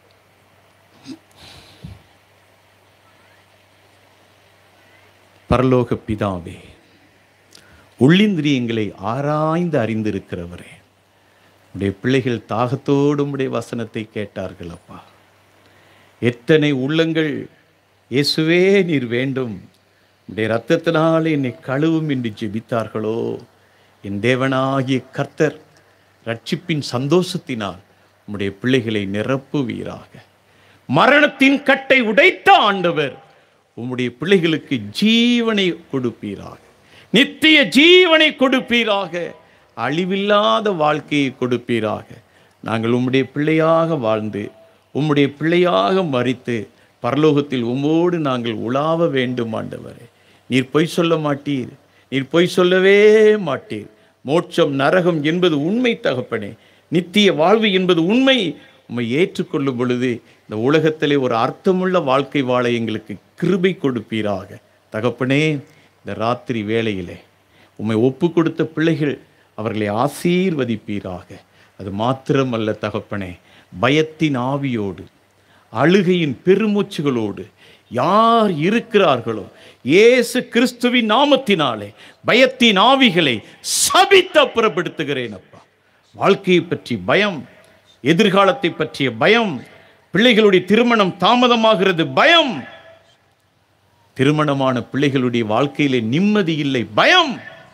பரலோக பிதாவே உள்ளிந்திரியங்களை ஆராய்ந்து அறிந்திருக்கிறவரே உடைய பிள்ளைகள் தாகத்தோடு உடைய வசனத்தை கேட்டார்கள் அப்பா எத்தனை உள்ளங்கள் இயேசுவே நீர் வேண்டும் உடைய இரத்தத்தினால் என்னை கழுவும் என்று ஜெபித்தார்களோ என் தேவனாகிய கர்த்தர் ரட்சிப்பின் சந்தோஷத்தினால் உம்முடைய பிள்ளைகளை நிரப்புவீராக மரணத்தின் கட்டை உடைத்த ஆண்டவர் உம்முடைய பிள்ளைகளுக்கு ஜீவனை கொடுப்பீராக நித்திய ஜீவனை கொடுப்பீராக அழிவில்லாத வாழ்க்கையை கொடுப்பீராக நாங்கள் உம்முடைய பிள்ளையாக வாழ்ந்து உம்முடைய பிள்ளையாக மறித்து பரலோகத்தில் உம்மோடு நாங்கள் உலாவ வேண்டும் ஆண்டவரே நீர் பொய் சொல்ல மாட்டீர் நீர் பொய் சொல்லவே மாட்டீர் மோட்சம் நரகம் என்பது உண்மை தகப்பனே நித்திய வாழ்வு என்பது உண்மை உம்மை ஏற்றுக்கொள்ளும் பொழுது இந்த உலகத்திலே ஒரு அர்த்தமுள்ள வாழ்க்கை வாழ எங்களுக்கு கிருபை கொடுப்பீராக தகப்பனே இந்த ராத்திரி வேளையிலே உம்மை ஒப்பு கொடுத்த பிள்ளைகள் அவர்களை ஆசீர்வதிப்பீராக அது மாத்திரமல்ல தகப்பனே பயத்தின் ஆவியோடு அழுகையின் பெருமூச்சுகளோடு யார் இருக்கிறார்களோ இயேசு கிறிஸ்துவின் நாமத்தினாலே பயத்தின் ஆவிகளை சபித்து அப்புறப்படுத்துகிறேன் அப்பா வாழ்க்கையை பற்றி பயம் எதிர்காலத்தை பற்றிய பயம் பிள்ளைகளுடைய திருமணம் தாமதமாகிறது பயம் திருமணமான பிள்ளைகளுடைய வாழ்க்கையிலே நிம்மதி இல்லை பயம்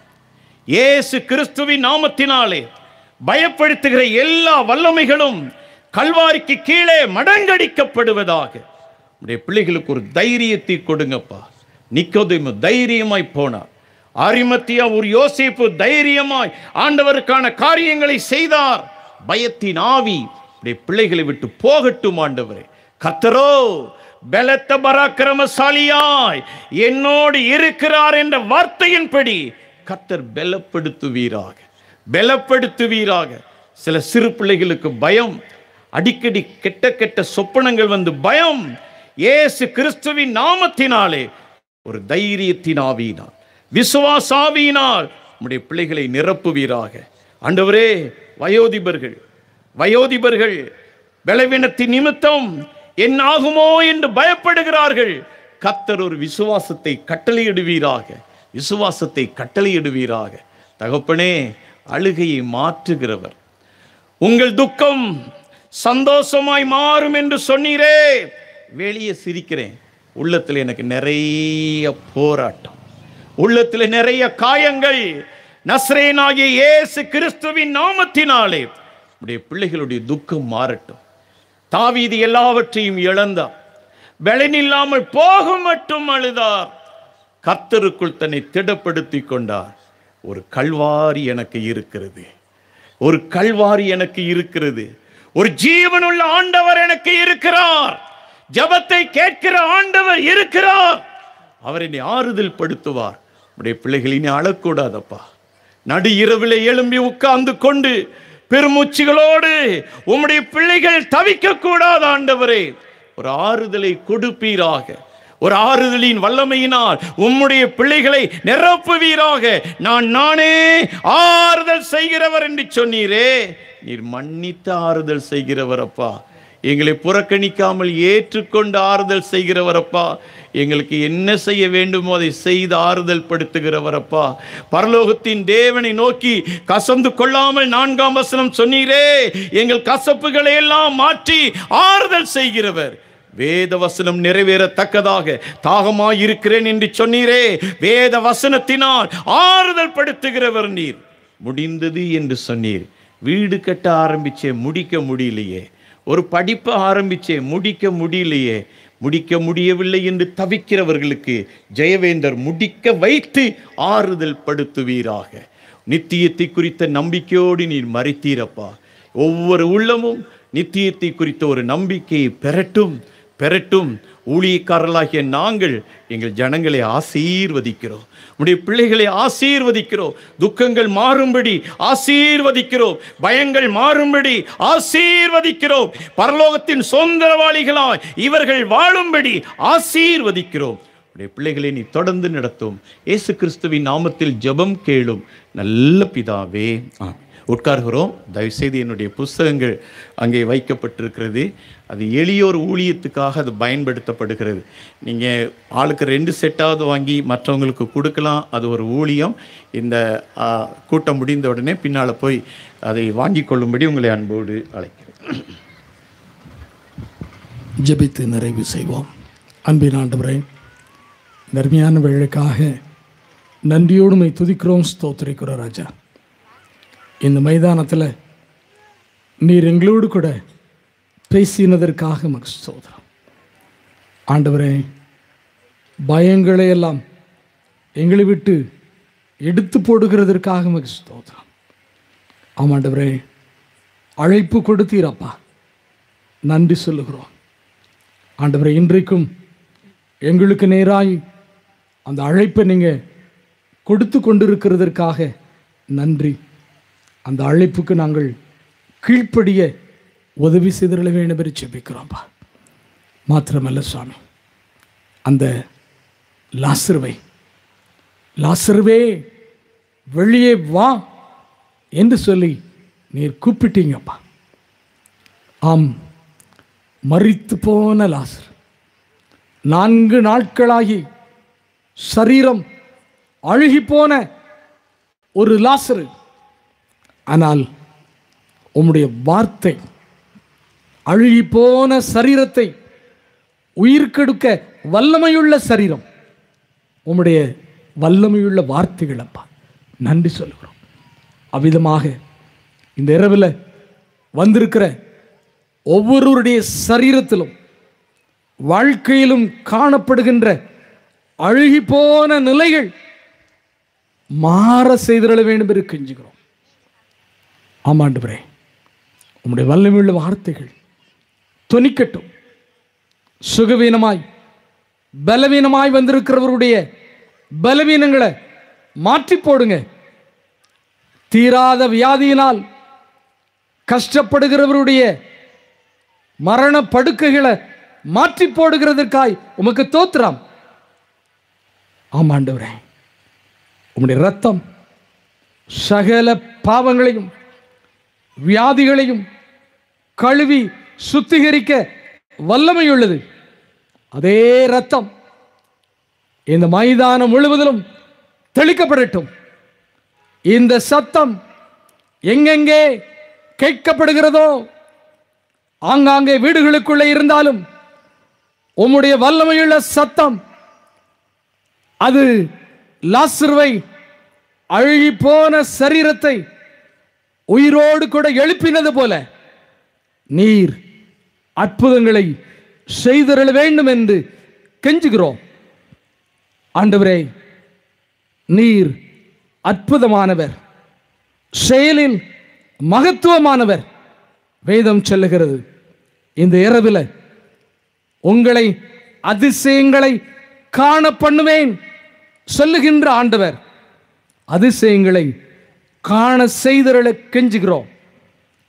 இயேசு கிறிஸ்துவின் நாமத்தினாலே பயப்படுத்துகிற எல்லா வல்லமைகளும் கல்வாரிக்கு கீழே மடங்கடிக்கப்படுவதாக உடைய பிள்ளைகளுக்கு ஒரு தைரியத்தை கொடுங்கப்பா நிக்கோதேமு தைரியமாய் போனார் ஆரிமத்தியா ஒரு யோசிப்பு தைரியமாய் ஆண்டவருக்கான காரியங்களை செய்தார் பயத்தின் ஆவி உடைய பிள்ளைகளை விட்டு போகட்டும் ஆண்டவரே கத்தரோ பலத்த பராக்கிரமசாலியாய் என்னோடு இருக்கிறார் என்ற வார்த்தையின்படி கத்தர் பலப்படுத்துவீராக பலப்படுத்துவீராக சில சிறு பிள்ளைகளுக்கு பயம் அடிக்கடி கெட்ட கெட்ட சொப்பனங்கள் வந்து பயம் இயேசு கிறிஸ்துவின் நாமத்தினாலே ஒரு தைரியத்தின் ஆவியினால் விசுவாச ஆவியினால் உம்முடைய பிள்ளைகளை நிரப்புவீராக ஆண்டவரே வயோதிபர்கள் வயோதிபர்கள் பலவீனத்தின் நிமித்தம் என்ன ஆகுமோ என்று பயப்படுகிறார்கள் கத்தர் ஒரு விசுவாசத்தை கட்டளையிடுவீராக விசுவாசத்தை கட்டளையிடுவீராக தகப்பனே அழுகையை மாற்றுகிறவர் உங்கள் துக்கம் சந்தோஷமாய் மாறும் என்று சொன்னீரே வெளியே சிரிக்கிறேன் உள்ளத்தில் எனக்கு நிறைய போராட்டம் உள்ளத்தில் நிறைய காயங்கள் நஸ்ரேனாகிய இயேசு கிறிஸ்துவின் நாமத்தினாலே உடைய பிள்ளைகளுடைய துக்கம் மாறட்டும் தாவீது எல்லாவற்றையும் இழந்தார் பலனில்லாமல் போக மட்டும் அழுதார் கர்த்தருக்குள் தன்னை திடப்படுத்தி கொண்டார் ஒரு கல்வாரி எனக்கு இருக்கிறது ஒரு கல்வாரி எனக்கு இருக்கிறது ஒரு ஜீவனுள்ள ஆண்டவர் எனக்கு இருக்கிறார் ஜபத்தை கேட்கிற ஆண்டவர் இருக்கிறார் அவர் என்னை ஆறுதல் படுத்துவார் உடைய பிள்ளைகள் இனி அழக்கூடாதப்பா நடு இரவிலே எழும்பி உட்கார்ந்து கொண்டு பெருமூச்சுகளோடு உம்முடைய பிள்ளைகள் தவிக்க கூடாது ஆண்டவரே ஒரு ஆறுதலை கொடுப்பீராக ஒரு ஆறுதலின் வல்லமையினால் உம்முடைய பிள்ளைகளை நிரப்புவீராக நான் நானே ஆறுதல் செய்கிறவர் என்று சொன்னீரே நீர் மன்னித்து ஆறுதல் செய்கிறவரப்பா எங்களை புறக்கணிக்காமல் ஏற்றுக்கொண்டு ஆறுதல் செய்கிறவரப்பா எங்களுக்கு என்ன செய்ய வேண்டுமோ அதை செய்து ஆறுதல் படுத்துகிறவரப்பா பரலோகத்தின் தேவனை நோக்கி கசந்து கொள்ளாமல் நான்காம் வசனம் சொன்னீரே எங்கள் கசப்புகளை எல்லாம் மாற்றி ஆறுதல் செய்கிறவர் வேத வசனம் நிறைவேறத்தக்கதாக தாகமாய் இருக்கிறேன் என்று சொன்னீரே வேத வசனத்தினால் ஆறுதல் படுத்துகிறவர் நீர் முடிந்தது என்று சொன்னீர் வீடு கட்ட ஆரம்பிச்சே முடிக்க முடியலையே ஒரு படிப்பை ஆரம்பிச்சே முடிக்க முடியலையே முடிக்க முடியவில்லை என்று தவிக்கிறவர்களுக்கு ஜெயவேந்தர் முடிக்க வைத்து ஆறுதல் படுத்துவீராக நித்தியத்தை குறித்த நம்பிக்கையோடு நீர் மறைத்தீரப்பா ஒவ்வொரு உள்ளமும் நித்தியத்தை குறித்த ஒரு நம்பிக்கையை பெறட்டும் பெறட்டும் ஊழியக்காரர்களாகிய நாங்கள் எங்கள் ஜனங்களை ஆசீர்வதிக்கிறோம் உடைய பிள்ளைகளை ஆசீர்வதிக்கிறோம் துக்கங்கள் மாறும்படி ஆசீர்வதிக்கிறோம் பயங்கள் மாறும்படி ஆசீர்வதிக்கிறோம் பரலோகத்தின் சுதந்திரவாளிகளாய் இவர்கள் வாழும்படி ஆசீர்வதிக்கிறோம் உடைய பிள்ளைகளை நீ தொடர்ந்து நடத்தும் இயேசு கிறிஸ்துவின் நாமத்தில் ஜெபம் கேளும் நல்ல பிதாவே ஆமென். உட்கார்கிறோம் தயவுசெய்து என்னுடைய புஸ்தகங்கள் அங்கே வைக்கப்பட்டிருக்கிறது அது எளியோர் ஊழியத்துக்காக அது பயன்படுத்தப்படுகிறது நீங்கள் ஆளுக்கு ரெண்டு செட்டாவது வாங்கி மற்றவங்களுக்கு கொடுக்கலாம் அது ஒரு ஊழியம் இந்த ஆ, கூட்டம் முடிந்த உடனே பின்னால் போய் அதை வாங்கிக் கொள்ளும்படி உங்களை அன்போடு அழைக்கிறேன் ஜெபித்து நிறைவு செய்வோம் அன்பின் ஆண்டவரே நர்மையான வேலைக்காக நன்றியோடு மை துதிக்கிறோம் ஸ்தோத்திரிக்கிறோம் ராஜா இந்த மைதானத்தில் நீர் எங்களோடு கூட பேசினதற்காக மக ஸ்தோத்திரம் ஆண்டவரே பயங்களை எல்லாம் எங்களை விட்டு எடுத்து போடுகிறதற்காக மக ஸ்தோத்திரம் ஆமாண்டவரே அழைப்பு கொடுத்தீரப்பா நன்றி சொல்லுகிறோம் ஆண்டவரே இன்றைக்கும் எங்களுக்கு நேராய் அந்த அழைப்பை நீங்கள் கொடுத்து கொண்டிருக்கிறதற்காக நன்றி அந்த அழைப்புக்கு நாங்கள் கீழ்ப்படிய உதவி செய்திட வேண்டும் என்று ஜெபிக்கிறோம்ப்பா மாத்திரமல்ல சுவாமி அந்த லாசருவை லாசருவே வெளியே வா என்று சொல்லி நீர் கூப்பிட்டீங்கப்பா ஆம் மரித்து போன லாசர் நான்கு நாட்களாகி சரீரம் அழுகி போன ஒரு லாசரு ஆனால் உம்முடைய வார்த்தை அழுகி போன சரீரத்தை உயிர்க்கெடுக்க வல்லமையுள்ள சரீரம் உம்முடைய வல்லமையுள்ள வார்த்தைகள் அப்பா நன்றி சொல்லுகிறோம் அவ்விதமாக இந்த இரவில் வந்திருக்கிற ஒவ்வொருவருடைய சரீரத்திலும் வாழ்க்கையிலும் காணப்படுகின்ற அழுகி போன நிலைகள் மாற செய்திட வேண்டும் என்று கெஞ்சுகிறோம் ஆமாண்டுவரே உம்முடைய வல்லமையுள்ள வார்த்தைகள் தொனிக்கட்டும் சுகவீனமாய் பலவீனமாய் வந்திருக்கிறவருடைய பலவீனங்களை மாற்றி போடுங்க தீராத வியாதியினால் கஷ்டப்படுகிறவருடைய மரண படுக்கைகளை மாற்றி போடுகிறதற்காய் உமக்கு தோத்திரம் ஆமாண்டவரே உம்முடைய ரத்தம் சகல பாவங்களையும் வியாதிகளையும் கழுவி சுத்திகரிக்க வல்லமையுள்ளது அதே ரத்தம் இந்த மைதானம் முழுவதிலும் தெளிக்கப்படட்டும் இந்த சத்தம் எங்கெங்கே கேட்கப்படுகிறதோ ஆங்காங்கே வீடுகளுக்குள்ளே இருந்தாலும் உம்முடைய வல்லமையுள்ள சத்தம் அது லாசருவை அழுகி போன சரீரத்தை உயிரோடு கூட எழுப்பினது போல நீர் அற்புதங்களை செய்தருள வேண்டும் என்று கெஞ்சுகிறோம் ஆண்டவரே நீர் அற்புதமானவர் செயலில் மகத்துவமானவர் வேதம் சொல்லுகிறது இந்த இரவில் உங்களை அதிசயங்களை காண பண்ணுவேன் சொல்லுகின்ற ஆண்டவர் அதிசயங்களை காண செய்தருள கெஞ்சுகிறோம்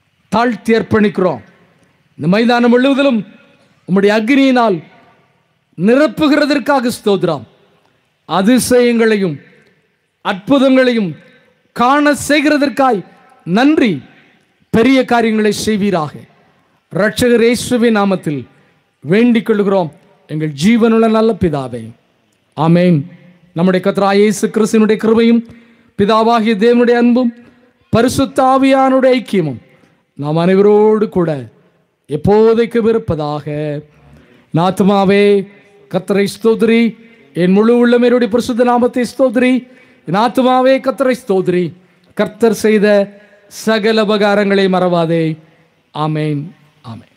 தாழ்த்தி அர்ப்பணிக்கிறோம் இந்த மைதானம் முழுவதிலும் உம்முடைய அக்னியினால் நிரப்புகிறதற்காக ஸ்தோத்திரம் அதிசயங்களையும் அற்புதங்களையும் காண செய்கிறதற்காய் நன்றி பெரிய காரியங்களை செய்வீராக இரட்சகர் இயேசுவின் நாமத்தில் வேண்டிக் கொள்கிறோம் எங்கள் ஜீவனுள்ள நல்ல பிதாவே ஆமென் நம்முடைய கத்ரா இயேசு கிறிஸ்துவினுடைய கிருபையும் பிதாவாகிய தேவனுடைய அன்பும் பரிசுத்த ஆவியானுடைய ஐக்கியமும் நாம் அனைவரோடு கூட எப்போதைக்கு இருப்பதாக நாத்துமாவே கத்தரை ஸ்தோத்ரி என் முழு உள்ளமையுடைய பரிசுத்த நாமத்தை ஸ்தோத்ரி என் ஆத்துமாவே கத்தரை ஸ்தோத்ரி கர்த்தர் செய்த சகல உபகாரங்களை மறவாதே ஆமேன் ஆமேன்